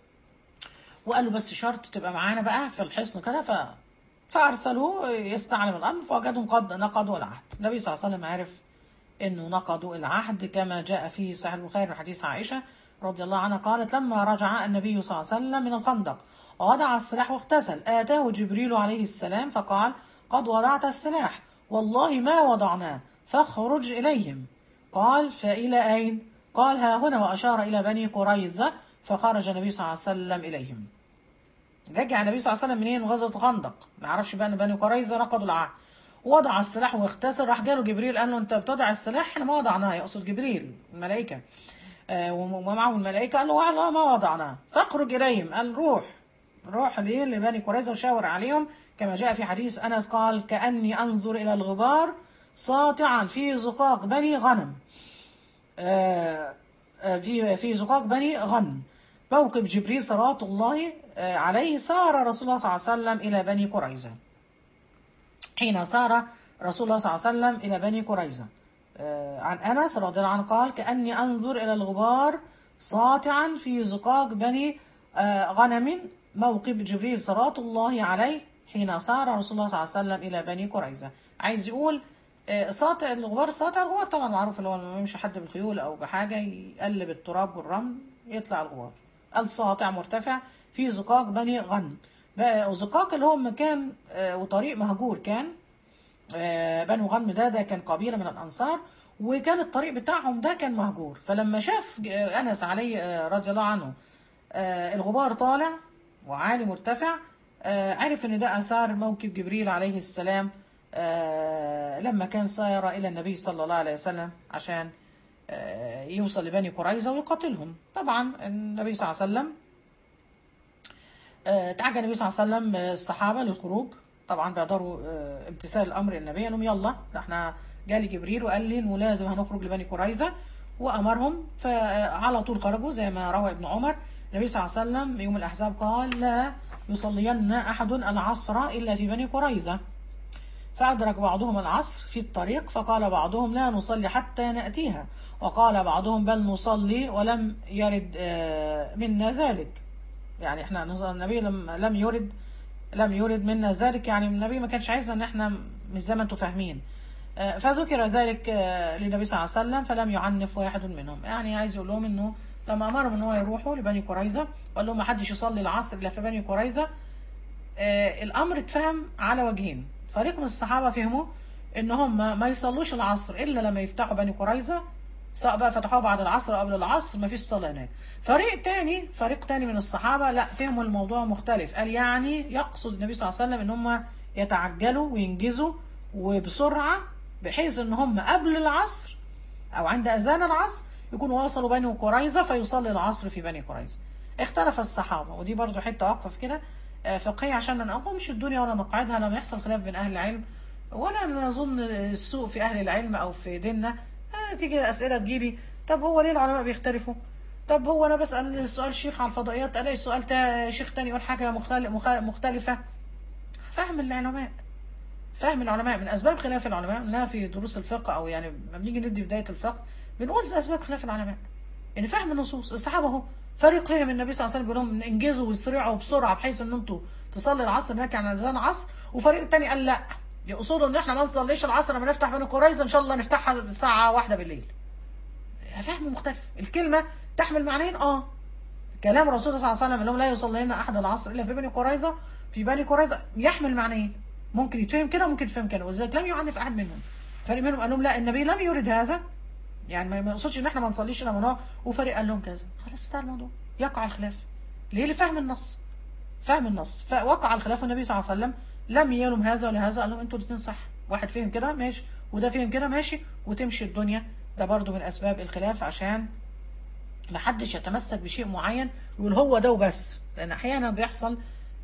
وقال له بس شرط تبقى معانا بقى في الحصن كده ف... فأرسلوه يستعلم الأمر فوجدهم قد نقضوا العهد النبي صلى الله عليه وسلم عرف انه نقضوا العهد كما جاء في صحيح البخاري من حديث عائشه رضي الله عنها قالت لما رجع النبي صلى الله عليه وسلم من الخندق ووضع السلاح واغتسل اتاه جبريل عليه السلام فقال قد وضعت السلاح والله ما وضعناه فاخرج اليهم قال فالى اين قال ها هنا واشار الى بني قريظه فخرج النبي صلى الله عليه وسلم اليهم رجع النبي صلى الله عليه وسلم منين من غزوه الخندق ما يعرفش بقى ان بني قريظه نقضوا العهد وضع السلاح واغتسل راح جاله جبريل قال له انت بتضع السلاح احنا ما وضعناه يقصد جبريل الملائكه آه ومعهم الملائكه قال له والله ما وضعناه فاخرج اليهم قال روح روح ليه لبني قريظه وشاور عليهم كما جاء في حديث انس قال كاني انظر الى الغبار ساطعا في زقاق بني غنم آه، آه، في في زقاق بني غنم موكب جبريل صلوات الله آه، عليه سار رسول الله صلى الله عليه وسلم إلى بني قريظة حين سار رسول الله صلى الله عليه وسلم إلى بني قريظة آه، عن أنس رضي الله عنه قال كأني أنظر إلى الغبار ساطعا في زقاق بني آه، غنم موكب جبريل صلوات الله عليه حين سار رسول الله صلى الله عليه وسلم إلى بني قريظة عايز يقول آه، ساطع الغبار ساطع الغبار طبعا معروف اللي هو لما يمشي حد بالخيول أو بحاجة يقلب التراب والرمل يطلع الغبار الساطع مرتفع في زقاق بني غنم بقى- وزقاق اللي هو مكان آه، وطريق مهجور كان آه، بنو غنم ده ده كان قبيله من الانصار وكان الطريق بتاعهم ده كان مهجور فلما شاف آه، انس عليه آه، رضي الله عنه آه، الغبار طالع وعالي مرتفع آه، عرف ان ده اثار موكب جبريل عليه السلام آه، لما كان سار الى النبي صلى الله عليه وسلم عشان آه، يوصل لبني قريظه ويقاتلهم طبعا النبي صلى الله عليه وسلم آه، تعجل النبي صلى الله عليه وسلم آه، الصحابه للخروج طبعا بيقدروا آه، امتثال الامر النبي قال لهم يلا ده احنا جالي جبريل وقال لي انه لازم هنخرج لبني قريظه وامرهم فعلى طول خرجوا زي ما روى ابن عمر النبي صلى الله عليه وسلم يوم الاحزاب قال لا يصلين احد العصر الا في بني قريظه فأدرك بعضهم العصر في الطريق فقال بعضهم لا نصلي حتى نأتيها وقال بعضهم بل نصلي ولم يرد آه، منا ذلك يعني احنا نص- النبي لم لم يرد لم يرد منا ذلك يعني النبي ما كانش عايزنا ان احنا مش زي ما انتم فاهمين آه، فذكر ذلك آه، للنبي صلى الله عليه وسلم فلم يعنف واحد منهم يعني عايز يقول لهم انه لما امرهم ان هو يروحوا لبني قريظه وقال لهم ما حدش يصلي العصر الا في بني قريظه آه، الامر اتفهم على وجهين فريق من الصحابه فهموا ان هم ما يصلوش العصر الا لما يفتحوا بني قريظه سواء بقى فتحوها بعد العصر او قبل العصر ما فيش صلاه هناك فريق تاني فريق تاني من الصحابه لا فهموا الموضوع مختلف قال يعني يقصد النبي صلى الله عليه وسلم ان هم يتعجلوا وينجزوا وبسرعه بحيث ان هم قبل العصر او عند اذان العصر يكونوا وصلوا بني قريظه فيصلي العصر في بني قريظه اختلف الصحابه ودي برضو حته اوقف كده آه، فقهيه عشان ما نقومش الدنيا ولا نقعدها لما يحصل خلاف بين اهل العلم ولا نظن السوء في اهل العلم او في ديننا آه تيجي اسئله تجيبي طب هو ليه العلماء بيختلفوا طب هو انا بسال سؤال شيخ على الفضائيات الاقي سؤال تا شيخ تاني يقول حاجه مختل- مخ- مختلفه فهم العلماء فهم العلماء من اسباب خلاف العلماء انها في دروس الفقه او يعني لما بنيجي ندي بدايه الفقه بنقول اسباب خلاف العلماء يعني فهم النصوص الصحابه اهو فريق فهم النبي صلى الله عليه وسلم بيقول لهم انجزوا واسرعوا بسرعه بحيث ان انتوا تصلي العصر هناك عن اذان العصر وفريق تاني قال لا يقصدوا ان احنا ما نصليش العصر لما نفتح بني قريظه ان شاء الله نفتحها الساعه واحدة بالليل فهم مختلف الكلمه تحمل معنيين اه كلام الرسول صلى الله عليه وسلم اللي هم لا يصلين احد العصر الا في بني قريظه في بني قريظه يحمل معنيين ممكن يتفهم كده وممكن يتفهم كده ولذلك لم يعنف احد منهم فريق منهم قال لهم لا النبي لم يرد هذا يعني ما ما يقصدش ان احنا ما نصليش لما نقع وفريق قال لهم كذا خلاص انتهى الموضوع يقع الخلاف ليه لفهم النص فهم النص فوقع الخلاف والنبي صلى الله عليه وسلم لم يلوم هذا ولا هذا قال لهم انتوا الاثنين صح واحد فهم كده ماشي وده فهم كده ماشي وتمشي الدنيا ده برضو من اسباب الخلاف عشان ما حدش يتمسك بشيء معين ويقول هو ده وبس لان احيانا بيحصل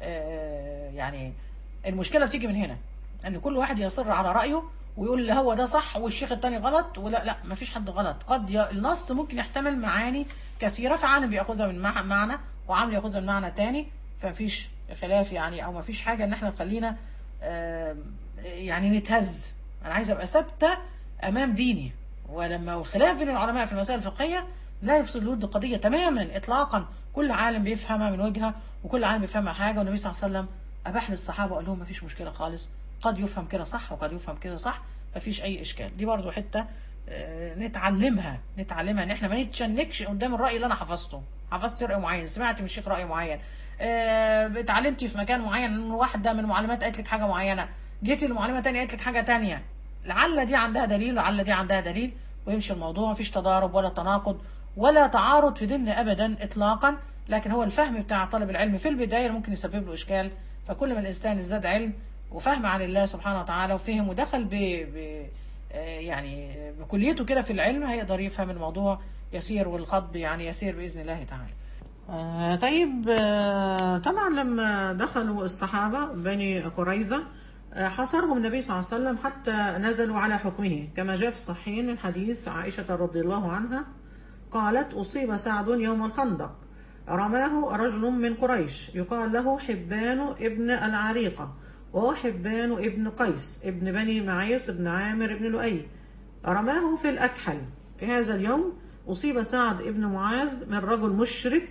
آه، يعني المشكله بتيجي من هنا ان كل واحد يصر على رايه ويقول لا هو ده صح والشيخ التاني غلط ولا لا ما فيش حد غلط قد ي... النص ممكن يحتمل معاني كثيره فعالم بياخذها من مع- معنى وعامل ياخذها من معنى تاني فمفيش خلاف يعني او مفيش حاجه ان احنا نخلينا آم، يعني نتهز انا عايز ابقى ثابته امام ديني ولما الخلاف بين العلماء في المسائل الفقهيه لا يفسد الود قضيه تماما اطلاقا كل عالم بيفهمها من وجهه وكل عالم بيفهمها حاجه والنبي صلى الله عليه وسلم اباح للصحابه وقال لهم مفيش مشكله خالص قد يفهم كده صح وقد يفهم كده صح مفيش اي اشكال دي برضو حته آه، نتعلمها نتعلمها ان احنا ما نتشنكش قدام الراي اللي انا حفظته حفظت راي معين سمعت من الشيخ راي معين آه، اتعلمتي في مكان معين ان واحده من المعلمات قالت لك حاجه معينه جيتي لمعلمه تانية قالت لك حاجه تانية لعل دي عندها دليل وعل دي عندها دليل ويمشي الموضوع مفيش تضارب ولا تناقض ولا تعارض في ديننا ابدا اطلاقا لكن هو الفهم بتاع طالب العلم في البدايه اللي ممكن يسبب له اشكال فكل ما الانسان ازداد علم وفهم عن الله سبحانه وتعالى وفهم ودخل ب, ب... آه، يعني بكليته كده في العلم هيقدر يفهم الموضوع يسير والخطب يعني يسير باذن الله تعالى. آه طيب آه طبعا لما دخلوا الصحابه بني قريظه آه، حصرهم النبي صلى الله عليه وسلم حتى نزلوا على حكمه كما جاء في الصحيحين من حديث عائشه رضي الله عنها قالت أصيب سعد يوم الخندق رماه رجل من قريش يقال له حبان ابن العريقة وهو حبان ابن قيس ابن بني معيس ابن عامر ابن لؤي رماه في الأكحل في هذا اليوم أصيب سعد ابن معاذ من رجل مشرك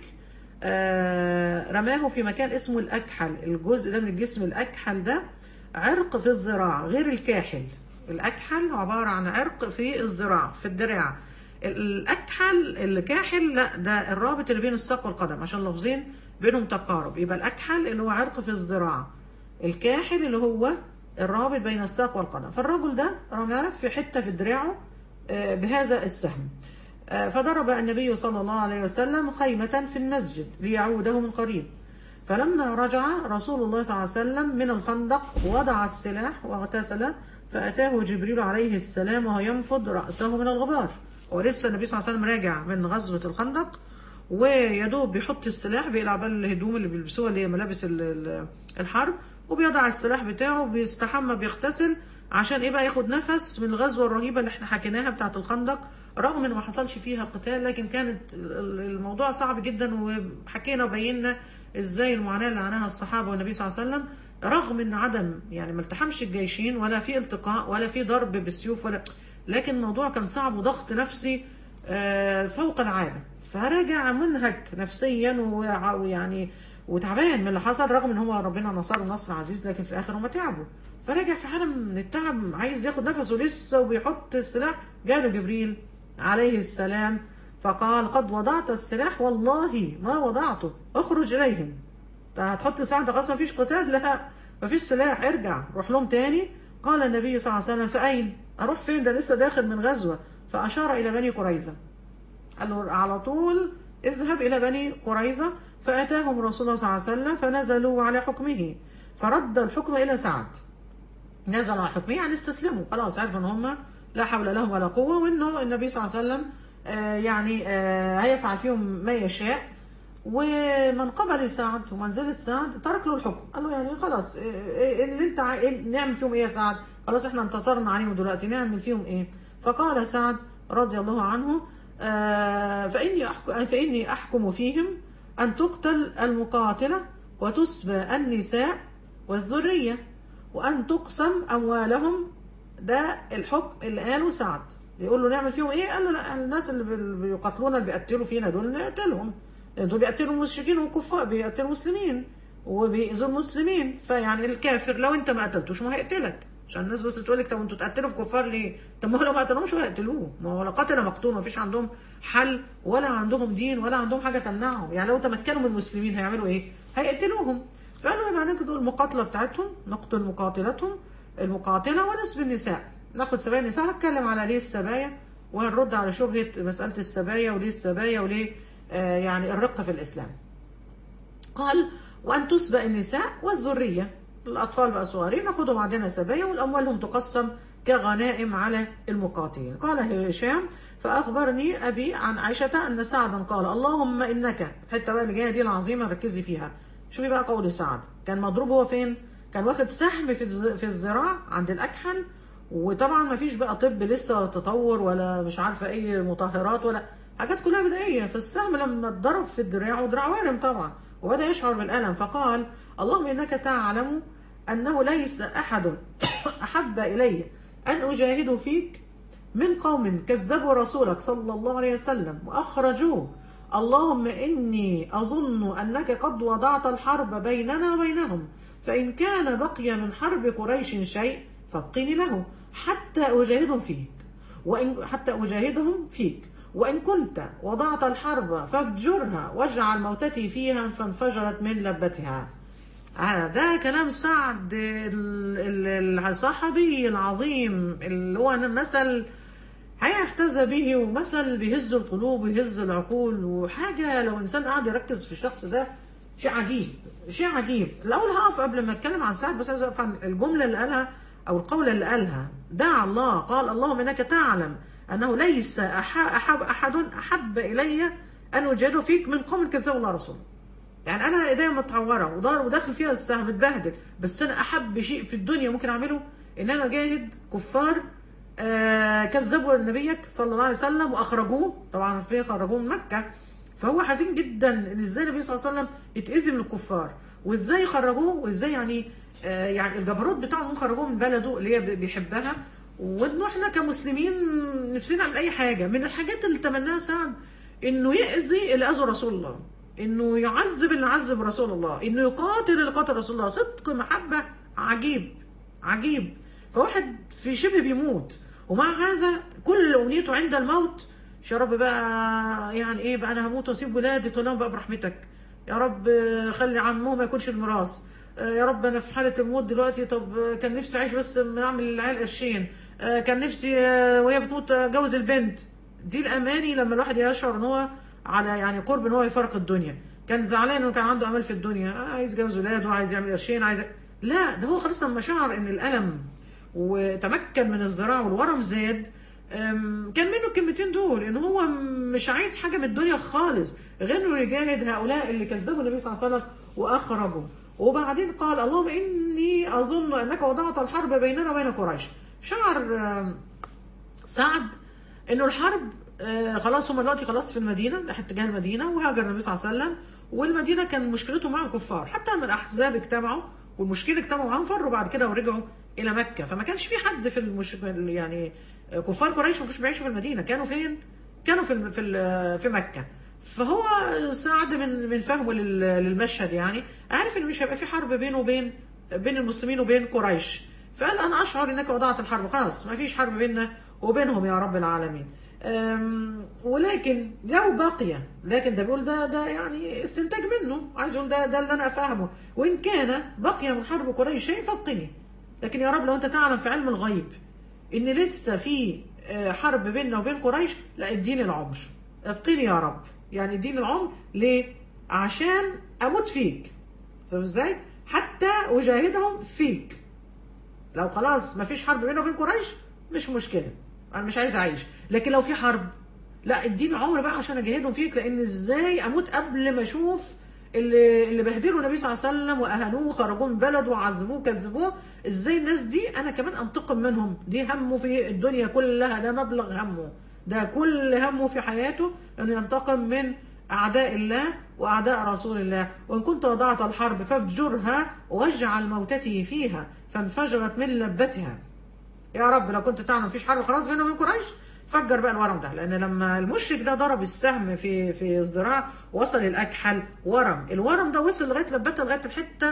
آه، رماه في مكان اسمه الأكحل الجزء ده من الجسم الأكحل ده عرق في الذراع غير الكاحل الأكحل عبارة عن عرق في الذراع في الدراع الأكحل الكاحل لا ده الرابط اللي بين الساق والقدم عشان لفظين بينهم تقارب يبقى الأكحل اللي هو عرق في الذراع الكاحل اللي هو الرابط بين الساق والقدم فالرجل ده رماه في حتة في دراعه آه، بهذا السهم آه، فضرب النبي صلى الله عليه وسلم خيمة في المسجد ليعوده من قريب فلما رجع رسول الله صلى الله عليه وسلم من الخندق وضع السلاح واغتسل فأتاه جبريل عليه السلام وهو ينفض رأسه من الغبار ولسه النبي صلى الله عليه وسلم راجع من غزوة الخندق ويدوب بيحط السلاح بيقلع بقى الهدوم اللي بيلبسوها اللي هي ملابس ال- ال- الحرب وبيضع السلاح بتاعه بيستحمى بيغتسل عشان ايه بقى ياخد نفس من الغزوه الرهيبه اللي احنا حكيناها بتاعه الخندق رغم ان ما حصلش فيها قتال لكن كانت ال- الموضوع صعب جدا وحكينا وبينا ازاي المعاناه اللي عاناها الصحابه والنبي صلى الله عليه وسلم رغم ان عدم يعني ما التحمش الجيشين ولا في التقاء ولا في ضرب بالسيوف ولا لكن الموضوع كان صعب وضغط نفسي آه، فوق العاده فرجع منهك نفسيا وع- ويعني وتعبان من اللي حصل رغم ان هو ربنا نصره نصر عزيز لكن في الاخر هم تعبوا فرجع في حاله من التعب عايز ياخد نفسه لسه وبيحط السلاح جاله جبريل عليه السلام فقال قد وضعت السلاح والله ما وضعته اخرج اليهم انت هتحط سلاح ده خلاص مفيش قتال لا مفيش سلاح ارجع روح لهم تاني قال النبي صلى الله عليه وسلم فأين أروح فين ده لسه داخل من غزوة فأشار إلى بني قريظة قال له على طول اذهب إلى بني قريظة فأتاهم رسول الله صلى الله عليه وسلم فنزلوا على حكمه فرد الحكم إلى سعد نزلوا على حكمه يعني استسلموا خلاص عرفوا ان هم لا حول لهم ولا قوه وانه النبي صلى الله عليه وسلم آه، يعني آه، هيفعل فيهم ما يشاء ومن قبل سعد ومنزلة سعد ترك له الحكم قال له يعني خلاص آه، آه، اللي انت عا- إيه- نعمل فيهم ايه يا سعد خلاص احنا انتصرنا عليهم دلوقتي نعمل فيهم ايه فقال سعد رضي الله عنه آه، فإني أحكم, فإني أحكم فيهم أن تقتل المقاتلة وتسبى النساء والذرية وأن تقسم أموالهم ده الحكم اللي قاله سعد يقول له نعمل فيهم ايه قال له لا الناس اللي بي- بيقاتلونا اللي بيقتلوا فينا دول نقتلهم دول بيقتلوا المشركين والكفار بيقتلوا المسلمين وبيأذوا المسلمين فيعني الكافر لو انت ما قتلتوش ما هيقتلك عشان الناس بس بتقول لك طب انتوا تقتلوا في كفار ليه؟ طب ما هو لو ما قتلهمش هيقتلوه ما هو لا قاتل مقتول ما فيش عندهم حل ولا عندهم دين ولا عندهم حاجه تمنعهم يعني لو تمكنوا من المسلمين هيعملوا ايه؟ هيقتلوهم فقالوا يبقى ناخد المقاتله بتاعتهم نقتل مقاتلتهم المقاتله ونسب النساء ناخد سبايا النساء هتكلم على ليه السبايا وهنرد على شبهه مساله السبايا وليه السبايا وليه آه يعني الرقه في الاسلام. قال وأن تسبق النساء والذرية الأطفال بقى صغيرين ناخدهم عندنا سبايا والأموالهم تقسم كغنائم على المقاتلين قال هشام فأخبرني أبي عن عائشة أن سعدا قال اللهم إنك الحتة بقى اللي جاية دي العظيمة ركزي فيها شوفي بقى قول سعد كان مضروب هو فين كان واخد سهم في الز- في الذراع عند الأكحل وطبعا ما فيش بقى طب لسه ولا تطور ولا مش عارفة أي مطهرات ولا حاجات كلها بدائية فالسهم لما اتضرب في الدراع ودراع وارم طبعا وبدأ يشعر بالألم فقال اللهم إنك تعلم أنه ليس أحد أحب إلي أن أجاهد فيك من قوم كذبوا رسولك صلى الله عليه وسلم وأخرجوه اللهم إني أظن أنك قد وضعت الحرب بيننا وبينهم فإن كان بقي من حرب قريش شيء فابقني له حتى أجاهدهم فيك وإن حتى أجاهدهم فيك وإن كنت وضعت الحرب فافجرها واجعل موتتي فيها فانفجرت من لبتها آه ده كلام سعد ال- ال- الصحابي العظيم اللي هو مثل هيحتذى به ومثل بيهز القلوب ويهز العقول وحاجة لو إنسان قاعد يركز في الشخص ده شيء عجيب شيء عجيب الأول هقف قبل ما أتكلم عن سعد بس عايز أقف عن الجملة اللي قالها أو القولة اللي قالها دعا الله قال اللهم إنك تعلم أنه ليس أح- أحب أحد أحب إلي أن أجاهد فيك من قوم كذبوا الله رسوله يعني انا ايديا متعوره ودار وداخل فيها السهم اتبهدل بس انا احب شيء في الدنيا ممكن اعمله ان انا اجاهد كفار آه كذبوا نبيك صلى الله عليه وسلم واخرجوه طبعا في خرجوه من مكه فهو حزين جدا ان ازاي النبي صلى الله عليه وسلم يتاذي من الكفار وازاي خرجوه وازاي يعني آه يعني الجبروت بتاعهم خرجوه من بلده اللي هي بيحبها وانه احنا كمسلمين نفسنا نعمل اي حاجه من الحاجات اللي تمناها سعد انه يأذي اللي اذوا رسول الله انه يعذب اللي عذب رسول الله انه يقاتل اللي قاتل رسول الله صدق محبه عجيب عجيب فواحد في شبه بيموت ومع هذا كل امنيته عند الموت يا رب بقى يعني ايه بقى انا هموت واسيب ولادي تقول لهم بقى برحمتك يا رب خلي عمه ما يكونش الميراث يا رب انا في حاله الموت دلوقتي طب كان نفسي اعيش بس ما اعمل للعيال قرشين كان نفسي وهي بتموت اتجوز البنت دي الاماني لما الواحد يشعر ان هو على يعني قرب ان هو يفارق الدنيا كان زعلان انه كان عنده امل في الدنيا عايز يتجوز ولاده عايز يعمل قرشين عايز لا ده هو خلاص لما شعر ان الالم وتمكن من الذراع والورم زاد كان منه الكلمتين دول ان هو مش عايز حاجه من الدنيا خالص غير انه يجاهد هؤلاء اللي كذبوا النبي صلى الله عليه وسلم واخرجوا وبعدين قال اللهم اني اظن انك وضعت الحرب بيننا وبين قريش شعر سعد انه الحرب خلاص هم دلوقتي خلاص في المدينه ناحيه اتجاه المدينه وهاجر النبي صلى الله عليه وسلم والمدينه كان مشكلته مع الكفار حتى لما الاحزاب اجتمعوا والمشكله اجتمعوا معاهم فروا بعد كده ورجعوا الى مكه فما كانش في حد في المش... يعني كفار قريش ما كانوش بيعيشوا في المدينه كانوا فين؟ كانوا في في في مكه فهو سعد من من فهمه للمشهد يعني عارف ان مش هيبقى في حرب بينه وبين بين المسلمين وبين قريش فقال انا اشعر انك وضعت الحرب خلاص ما فيش حرب بيننا وبينهم يا رب العالمين ولكن لو بقي لكن ده بيقول ده ده يعني استنتاج منه عايز يقول ده ده اللي انا افهمه وان كان بقي من حرب قريش شيء فابقني لكن يا رب لو انت تعلم في علم الغيب ان لسه في حرب بيننا وبين قريش لا اديني العمر ابقيني يا رب يعني اديني العمر ليه عشان اموت فيك ازاي حتى اجاهدهم فيك لو خلاص ما فيش حرب بيننا وبين قريش مش مشكله انا مش عايز اعيش لكن لو في حرب لا اديني عمر بقى عشان اجاهدهم فيك لان ازاي اموت قبل ما اشوف اللي اللي بهدلوا النبي صلى الله عليه وسلم واهانوه وخرجوه من بلد وعذبوه وكذبوه ازاي الناس دي انا كمان انتقم منهم دي همه في الدنيا كلها ده مبلغ همه ده كل همه في حياته انه ينتقم من اعداء الله واعداء رسول الله وان كنت وضعت الحرب فافجرها واجعل موتتي فيها فانفجرت من لبتها يا رب لو كنت تعلم مفيش حرب خلاص بيننا وبين قريش فجر بقى الورم ده لان لما المشرك ده ضرب السهم في في الذراع وصل الاكحل ورم الورم ده وصل لغايه لبته لغايه الحته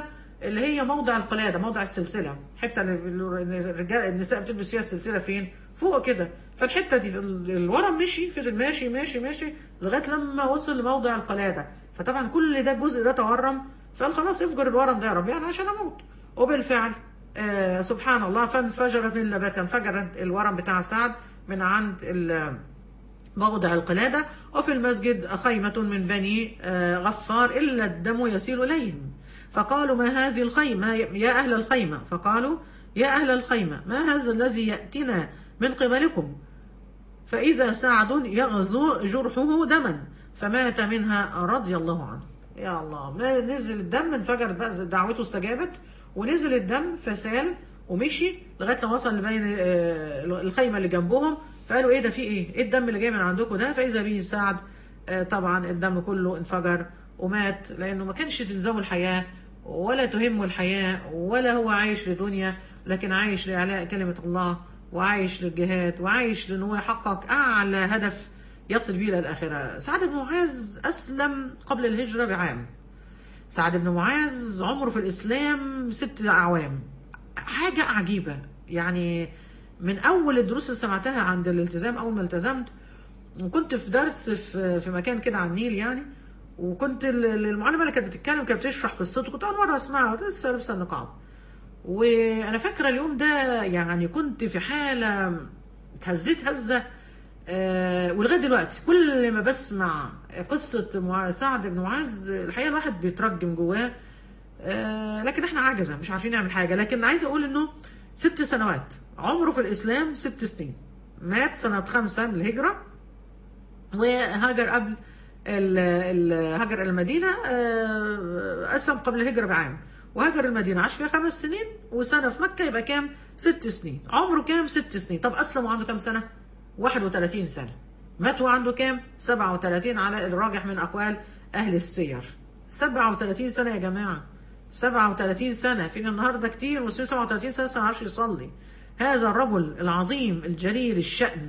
اللي هي موضع القلاده موضع السلسله الحته اللي الرجال النساء بتلبس فيها السلسله فين فوق كده فالحته دي ال- الورم مشي فضل ماشي ماشي ماشي لغايه لما وصل لموضع القلاده فطبعا كل ده الجزء ده تورم فقال خلاص افجر الورم ده يا رب يعني عشان اموت وبالفعل آه سبحان الله فانفجرت من لبات انفجرت الورم بتاع سعد من عند ال- موضع القلادة وفي المسجد خيمة من بني آه، غفار إلا الدم يسيل إليهم فقالوا ما هذه الخيمة يا أهل الخيمة فقالوا يا أهل الخيمة ما هذا الذي يأتنا من قبلكم فإذا سعد يغزو جرحه دما فمات منها رضي الله عنه يا الله ما نزل الدم انفجرت بقى دعوته استجابت ونزل الدم فسال ومشي لغايه لما وصل لبين آه، الخيمه اللي جنبهم فقالوا ايه ده في ايه؟ ايه الدم اللي جاي من عندكم ده؟ فاذا به سعد آه، طبعا الدم كله انفجر ومات لانه ما كانش تلزمه الحياه ولا تهمه الحياه ولا هو عايش لدنيا لكن عايش لاعلاء كلمه الله وعايش للجهاد وعايش لان هو يحقق اعلى هدف يصل به الى الاخره. سعد بن معاذ اسلم قبل الهجره بعام. سعد بن معاذ عمره في الإسلام ست أعوام حاجة عجيبة يعني من أول الدروس اللي سمعتها عند الالتزام أول ما التزمت وكنت في درس في في مكان كده على النيل يعني وكنت ال- ال- المعلمة اللي كانت بتتكلم كانت بتشرح قصته كنت أول مرة أسمعها لسه لابسة النقاب وأنا فاكرة اليوم ده يعني كنت في حالة اتهزيت هزة آه، ولغايه دلوقتي كل ما بسمع قصه مع- سعد بن معاذ الحقيقه الواحد بيترجم جواه آه، لكن احنا عجزه مش عارفين نعمل حاجه لكن عايز اقول انه ست سنوات عمره في الاسلام ست سنين مات سنه خمسه من الهجره وهاجر قبل ال- ال- هاجر إلى المدينة آه، أسلم قبل الهجرة بعام وهاجر المدينة عاش فيها خمس سنين وسنة في مكة يبقى كام؟ ست سنين عمره كام؟ ست سنين طب أسلم وعنده كام سنة؟ 31 سنة مات وعنده كام؟ 37 على الراجح من أقوال أهل السير 37 سنة يا جماعة 37 سنة فينا النهاردة كتير مسلمين 37 سنة لسه ما عرفش يصلي هذا الرجل العظيم الجليل الشأن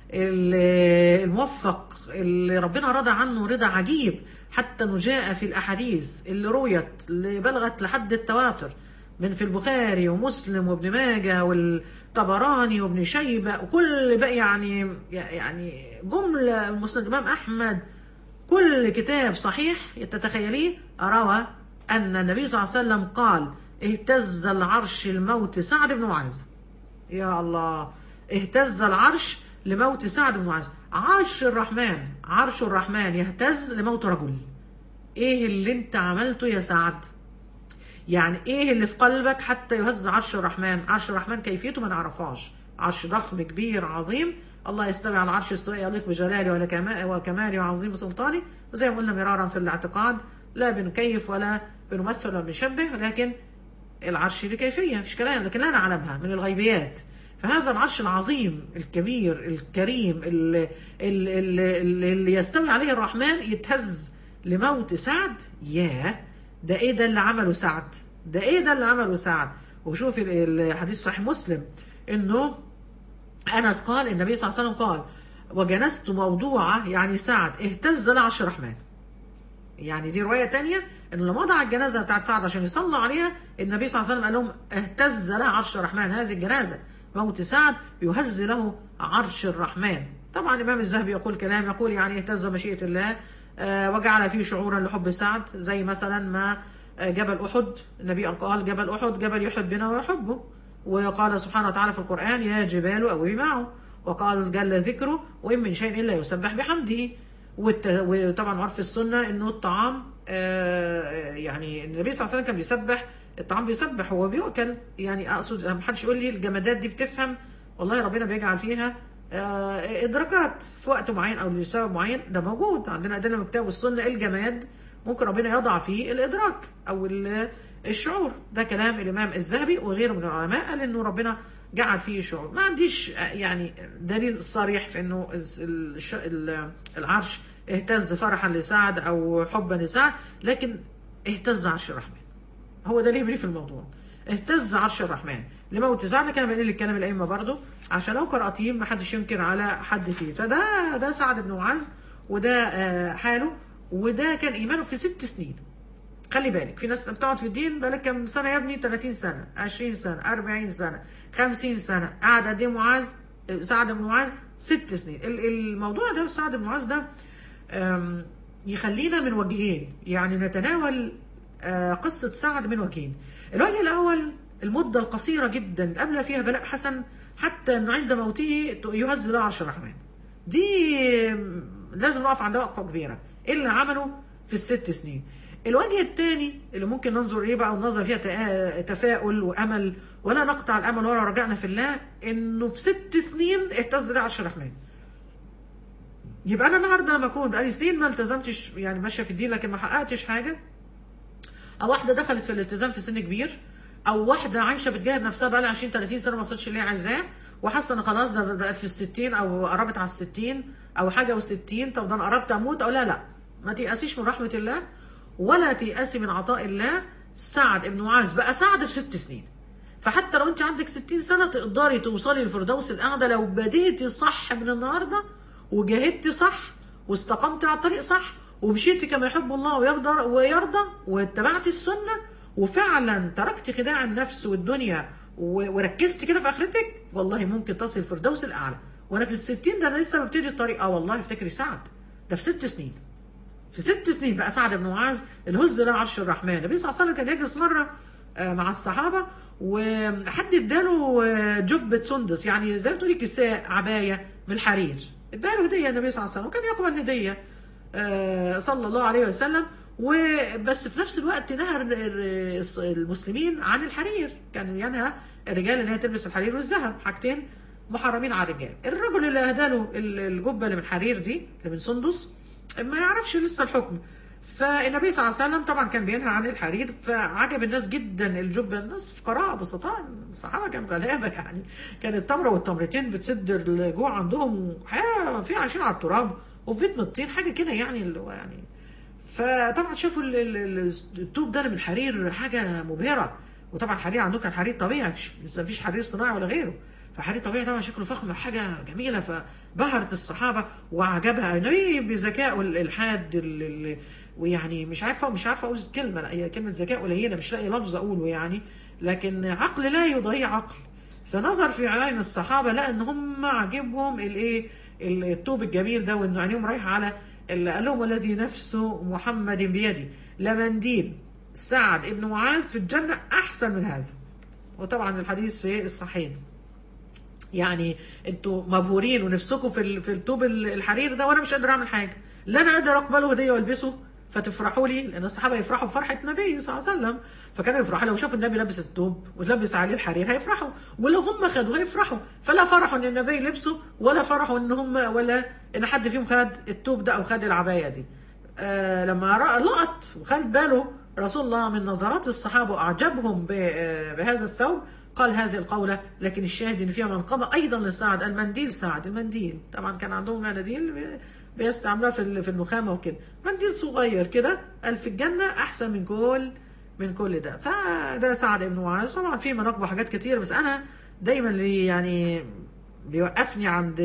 ال- الموفق اللي ربنا رضى عنه رضا عجيب حتى انه جاء في الاحاديث اللي رويت اللي بلغت لحد التواتر من في البخاري ومسلم وابن ماجه والطبراني وابن شيبه وكل بقى يعني يعني جمله مسند الامام احمد كل كتاب صحيح تتخيليه روى ان النبي صلى الله عليه وسلم قال اهتز العرش الموت سعد بن معاذ يا الله اهتز العرش لموت سعد بن معاذ عرش الرحمن عرش الرحمن يهتز لموت رجل ايه اللي انت عملته يا سعد يعني ايه اللي في قلبك حتى يهز عرش الرحمن عرش الرحمن كيفيته ما نعرفهاش عرش ضخم كبير عظيم الله يستوي على العرش استواء يليق بجلاله ولا كما- وكماله وعظيم سلطانه وزي ما قلنا مرارا في الاعتقاد لا بنكيف ولا بنمثل ولا بنشبه لكن العرش بكيفية مفيش كلام لكن لا نعلمها من الغيبيات فهذا العرش العظيم الكبير الكريم اللي, اللي, اللي, اللي يستوي عليه الرحمن يتهز لموت سعد ياه ده ايه ده اللي عمله سعد ده ايه ده اللي عمله سعد وشوف ال- الحديث صحيح مسلم انه انس قال النبي صلى الله عليه وسلم قال وجنست موضوعه يعني سعد اهتز لعرش الرحمن يعني دي روايه تانية انه لما وضع الجنازه بتاعت سعد عشان يصلوا عليها النبي صلى الله عليه وسلم قال لهم اهتز لها عرش الرحمن هذه الجنازه موت سعد يهز له عرش الرحمن طبعا الامام الذهبي يقول كلام يقول يعني اهتز مشيئه الله آه، وجعل فيه شعورا لحب سعد زي مثلا ما آه، جبل احد النبي قال جبل احد جبل يحبنا ويحبه وقال سبحانه وتعالى في القران يا جبال اوبي معه وقال جل ذكره وان من شيء الا يسبح بحمده والت... وطبعا عرف السنه انه الطعام آه، يعني النبي صلى الله عليه وسلم كان بيسبح الطعام بيسبح هو بيؤكل يعني اقصد ما حدش يقول لي الجمادات دي بتفهم والله ربنا بيجعل فيها آه، ادراكات في وقت معين او لسبب معين ده موجود عندنا ادله من الكتاب والسنه الجماد ممكن ربنا يضع فيه الادراك او ال- الشعور ده كلام الامام الذهبي وغيره من العلماء قال انه ربنا جعل فيه شعور ما عنديش آه، يعني دليل صريح في انه الس- الش- ال- العرش اهتز فرحا لسعد او حبا لسعد لكن اهتز عرش الرحمن هو ده اللي يهمني في الموضوع اهتز عرش الرحمن لموت سعد كان بنقل الكلام الائمه برضه عشان لو قراتيه ما حدش ينكر على حد فيه فده ده سعد بن معاذ وده آه، حاله وده كان ايمانه في ست سنين خلي بالك في ناس بتقعد في الدين بقالك كام سنه يا ابني 30 سنه 20 سنه 40 سنه 50 سنه قاعد قد ايه معاذ سعد بن معاذ ست سنين ال- الموضوع ده سعد بن معاذ ده أم، يخلينا من وجهين يعني نتناول آه، قصة سعد من وجهين الوجه الأول المدة القصيرة جدا اللي قبل فيها بلاء حسن حتى أنه عند موته يهز له عرش الرحمن دي م، لازم نقف عندها وقفة كبيرة إيه اللي عمله في الست سنين الوجه الثاني اللي ممكن ننظر ايه بقى وننظر فيها تآ- تفاؤل وامل ولا نقطع الامل ولا رجعنا في الله انه في ست سنين اهتز له عرش الرحمن يبقى انا النهارده لما اكون بقالي سنين ما التزمتش يعني ماشيه في الدين لكن ما حققتش حاجه او واحده دخلت في الالتزام في سن كبير او واحده عايشه بتجاهد نفسها بقى لها 20 30 سنه ما وصلتش اللي هي عايزاه وحاسه ان خلاص ده بقت في الستين او قربت على الستين او حاجه و60 طب ده انا قربت اموت او لا لا ما تيأسيش من رحمه الله ولا تيأسي من عطاء الله سعد ابن معاذ بقى سعد في ست سنين فحتى لو انت عندك 60 سنه تقدري توصلي للفردوس الاعلى لو بديتي صح من النهارده وجاهدتي صح واستقمتي على الطريق صح ومشيتي كما يحب الله ويرضى ويرضى واتبعتي السنه وفعلا تركتي خداع النفس والدنيا و- وركزتي كده في اخرتك والله ممكن تصل الفردوس الاعلى وانا في الستين ده انا لسه ببتدي الطريق اه والله افتكري سعد ده في ست سنين في ست سنين بقى سعد بن معاذ الهز له عرش الرحمن النبي صلى الله عليه وسلم كان يجلس مره آه، مع الصحابه وحد اداله آه، جبه سندس يعني زي ما تقولي كساء عبايه من الحرير اداله هديه النبي صلى الله عليه وسلم وكان يقبل هديه آه، صلى الله عليه وسلم وبس في نفس الوقت نهى ال- ال- المسلمين عن الحرير كان ينهى الرجال ان هي تلبس الحرير والذهب حاجتين محرمين على الرجال الرجل اللي اهدى له ال- الجبه اللي من حرير دي اللي من سندس ما يعرفش لسه الحكم فالنبي صلى الله عليه وسلم طبعا كان بينهى عن الحرير فعجب الناس جدا الجبه الناس فقراء بسطاء الصحابه كانوا غلابه يعني كانت التمره والتمرتين بتسد الجوع عندهم حياه في عايشين على التراب وفي بيت من الطين حاجه كده يعني اللي هو يعني فطبعا شافوا ال- ال- ال- الطوب ده اللي من الحرير حاجه مبهره وطبعا الحرير عندهم كان حرير طبيعي مش لسه مفيش حرير صناعي ولا غيره فحرير طبيعي طبعا شكله فخم حاجه جميله فبهرت الصحابه وعجبها النبي بذكائه ال- الحاد ال- ال- ويعني مش عارفه مش عارفه اقول كلمه لا هي كلمه ذكاء قليله مش لاقي لفظ اقوله يعني لكن عقل لا يضيع عقل فنظر في عين الصحابه لقى ان هم عاجبهم الايه الطوب الجميل ده وان عينيهم رايحه على اللي قال لهم والذي نفس محمد بيدي لمنديل سعد ابن معاذ في الجنه احسن من هذا وطبعا الحديث في الصحيحين يعني انتوا مبهورين ونفسكم في ال- في الطوب ال- الحرير ده وانا مش قادر اعمل حاجه لا انا قادر اقبله هديه والبسه فتفرحوا لي لان الصحابه يفرحوا بفرحه النبي صلى الله عليه وسلم فكانوا يفرحوا لو شافوا النبي لابس الثوب ولبس عليه الحرير هيفرحوا ولو هم خدوه هيفرحوا فلا فرحوا ان النبي لبسه ولا فرحوا ان هم ولا ان حد فيهم خد الثوب ده او خد العبايه دي آه لما رأى لقط وخد باله رسول الله من نظرات الصحابه واعجبهم ب- آه، بهذا الثوب قال هذه القولة لكن الشاهد ان فيها منقبة ايضا لسعد المنديل سعد المنديل طبعا كان عندهم مناديل بي- بيستعملوها في ال- في النخامة وكده منديل صغير كده قال في الجنة احسن من كل من كل ده فده سعد بن معاذ طبعا في مناقب وحاجات كتير بس انا دايما اللي يعني بيوقفني عند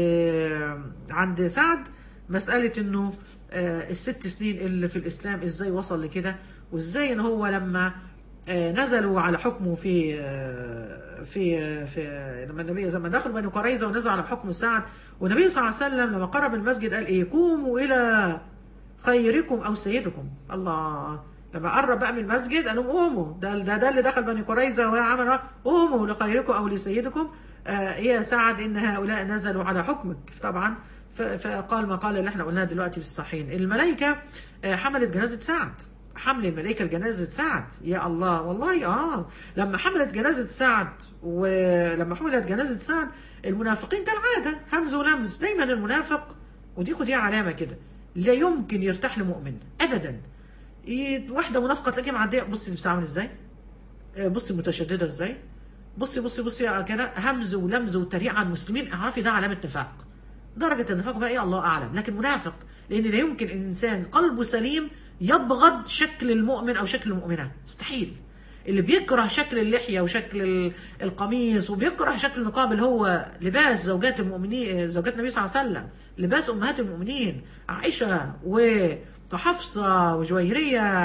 عند سعد مسألة انه آه، الست سنين اللي في الاسلام ازاي وصل لكده وازاي ان هو لما آه، نزلوا على حكمه في آه، في آه، في آه، لما النبي لما دخلوا بني قريظه ونزلوا على حكم سعد والنبي صلى الله عليه وسلم لما قرب المسجد قال ايه قوموا الى خيركم او سيدكم الله لما قرب بقى من المسجد قال لهم قوموا ده ده ده اللي دخل بني قريظه وعمل قوموا لخيركم او لسيدكم آه يا سعد ان هؤلاء نزلوا على حكمك طبعا ف- فقال ما قال اللي احنا قلناه دلوقتي في الصحيحين الملائكه آه، حملت جنازه سعد حمل الملائكه لجنازه سعد يا الله والله اه لما حملت جنازه سعد ولما حملت جنازه سعد المنافقين كالعاده همز ولمز دايما المنافق ودي خديها علامه كده لا يمكن يرتاح لمؤمن ابدا ي- واحده منافقه تلاقيها معديه بصي لبسها عامل ازاي آه، بصي متشدده ازاي بصي بصي بصي على كده همز ولمز وتريقه على المسلمين اعرفي ده علامه نفاق درجه النفاق بقى ايه الله اعلم لكن منافق لان لا يمكن انسان قلبه سليم يبغض شكل المؤمن او شكل المؤمنه مستحيل اللي بيكره شكل اللحيه وشكل ال- القميص وبيكره شكل النقاب اللي هو لباس زوجات المؤمنين زوجات النبي صلى الله عليه وسلم لباس امهات المؤمنين عائشه و- وحفصه وجويريه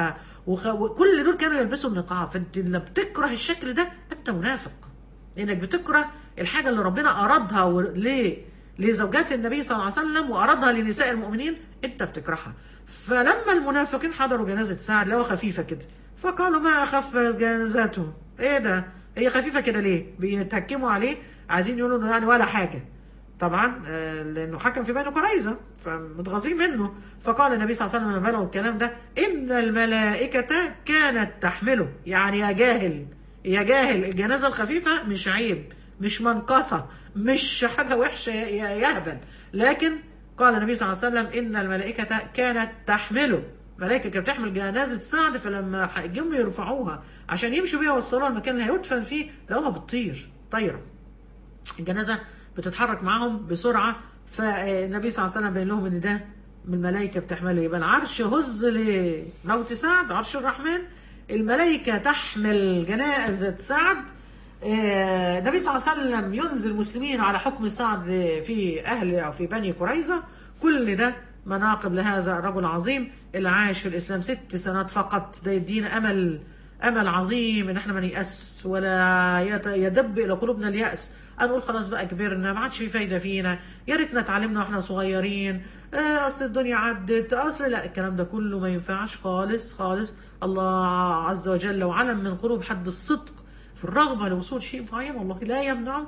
وخ... وكل دول كانوا يلبسوا النقاب فانت لما بتكره الشكل ده انت منافق لانك بتكره الحاجه اللي ربنا ارادها و... ليه لزوجات النبي صلى الله عليه وسلم وارادها لنساء المؤمنين انت بتكرهها فلما المنافقين حضروا جنازه سعد لقوا خفيفه كده فقالوا ما اخف جنازته ايه ده هي خفيفه كده ليه بيتهكموا عليه عايزين يقولوا انه يعني ولا حاجه طبعا آه، لانه حكم في بني قريظه فمتغاظين منه فقال النبي صلى الله عليه وسلم لما بلغوا الكلام ده ان الملائكه كانت تحمله يعني يا جاهل يا جاهل الجنازه الخفيفه مش عيب مش منقصه مش حاجه وحشه يا- يا يهبل لكن قال النبي صلى الله عليه وسلم ان الملائكه كانت تحمله ملائكه كانت بتحمل جنازه سعد فلما جم يرفعوها عشان يمشوا بيها ويوصلوها المكان اللي هيدفن فيه لقوها بتطير طايره الجنازه بتتحرك معاهم بسرعه فالنبي صلى الله عليه وسلم بين لهم ان ده من الملائكه بتحمله يبقى العرش هز لموت سعد عرش الرحمن الملائكه تحمل جنازه سعد آه، النبي صلى الله عليه وسلم ينزل المسلمين على حكم سعد في اهل او في بني قريظه كل ده مناقب لهذا الرجل العظيم اللي عاش في الاسلام ست سنوات فقط ده يدينا امل امل عظيم ان احنا ما نيأس ولا يت- يدب الى قلوبنا اليأس نقول خلاص بقى كبرنا ما عادش في فايده فينا يا ريتنا اتعلمنا واحنا صغيرين آه، اصل الدنيا عدت اصل لا الكلام ده كله ما ينفعش خالص خالص الله عز وجل وعلم من قلوب حد الصدق في الرغبه لوصول شيء معين والله لا يمنع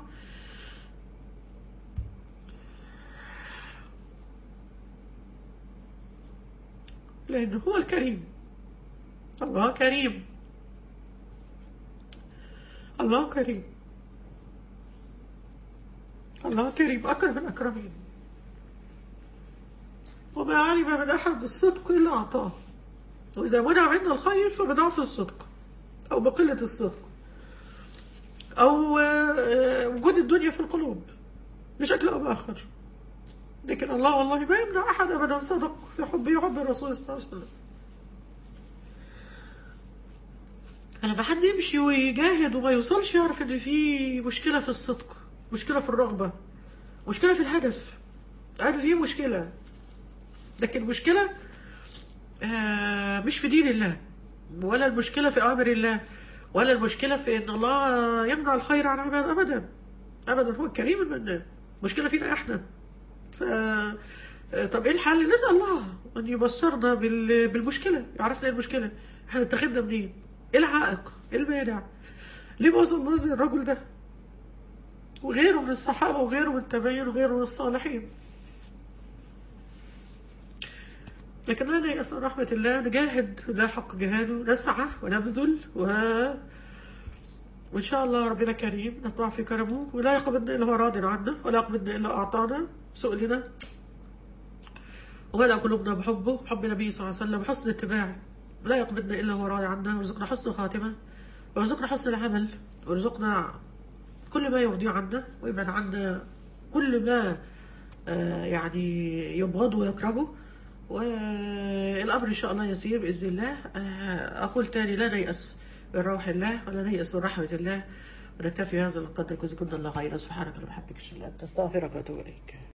لأنه هو الكريم الله كريم الله كريم الله كريم أكرم الأكرمين وما علم من أحد الصدق إلا أعطاه وإذا منع منا الخير فبضعف الصدق أو بقلة الصدق أو آه، وجود الدنيا في القلوب بشكل أو بآخر لكن الله والله ما يمنع أحد أبدا صدق في حبه وحب الرسول صلى الله عليه وسلم لما حد يمشي ويجاهد وما يوصلش يعرف ان في مشكله في الصدق مشكله في الرغبه مشكله في الهدف عارف في مشكله لكن المشكله آه مش في دين الله ولا المشكله في اوامر الله ولا المشكله في ان الله يمنع الخير عن عباد ابدا ابدا هو الكريم المنان المشكله فينا احنا ف طب ايه الحل؟ نسال الله ان يبصرنا بال... بالمشكله، يعرفنا ايه المشكله؟ احنا اتخذنا منين؟ ايه العائق؟ ايه المانع؟ ليه ما وصلناش زي الرجل ده؟ وغيره من الصحابه وغيره من التابعين وغيره من الصالحين. لكن لا نيأس من رحمة الله نجاهد لا حق جهاده نسعى ونبذل و وإن شاء الله ربنا كريم نطمع في كرمه ولا يقبضنا إلا هو راض عنا ولا يقبضنا إلا أعطانا سؤلنا وملأ قلوبنا بحبه بحب النبي صلى الله عليه وسلم وحسن اتباعه لا يقبضنا إلا هو راضي عنا وارزقنا حسن خاتمة وارزقنا حسن العمل وارزقنا كل ما يرضي عنا ويبعد عنا كل ما آه، يعني يبغضه ويكرهه والأمر إن شاء الله يسير بإذن الله آه، أقول تاني لا نيأس من روح الله ولا نيأس من رحمة الله ونكتفي بهذا القدر كنت الله خيرا سبحانك اللهم وبحمدك أشهد أن لا إله إلا أنت أستغفرك وأتوب إليك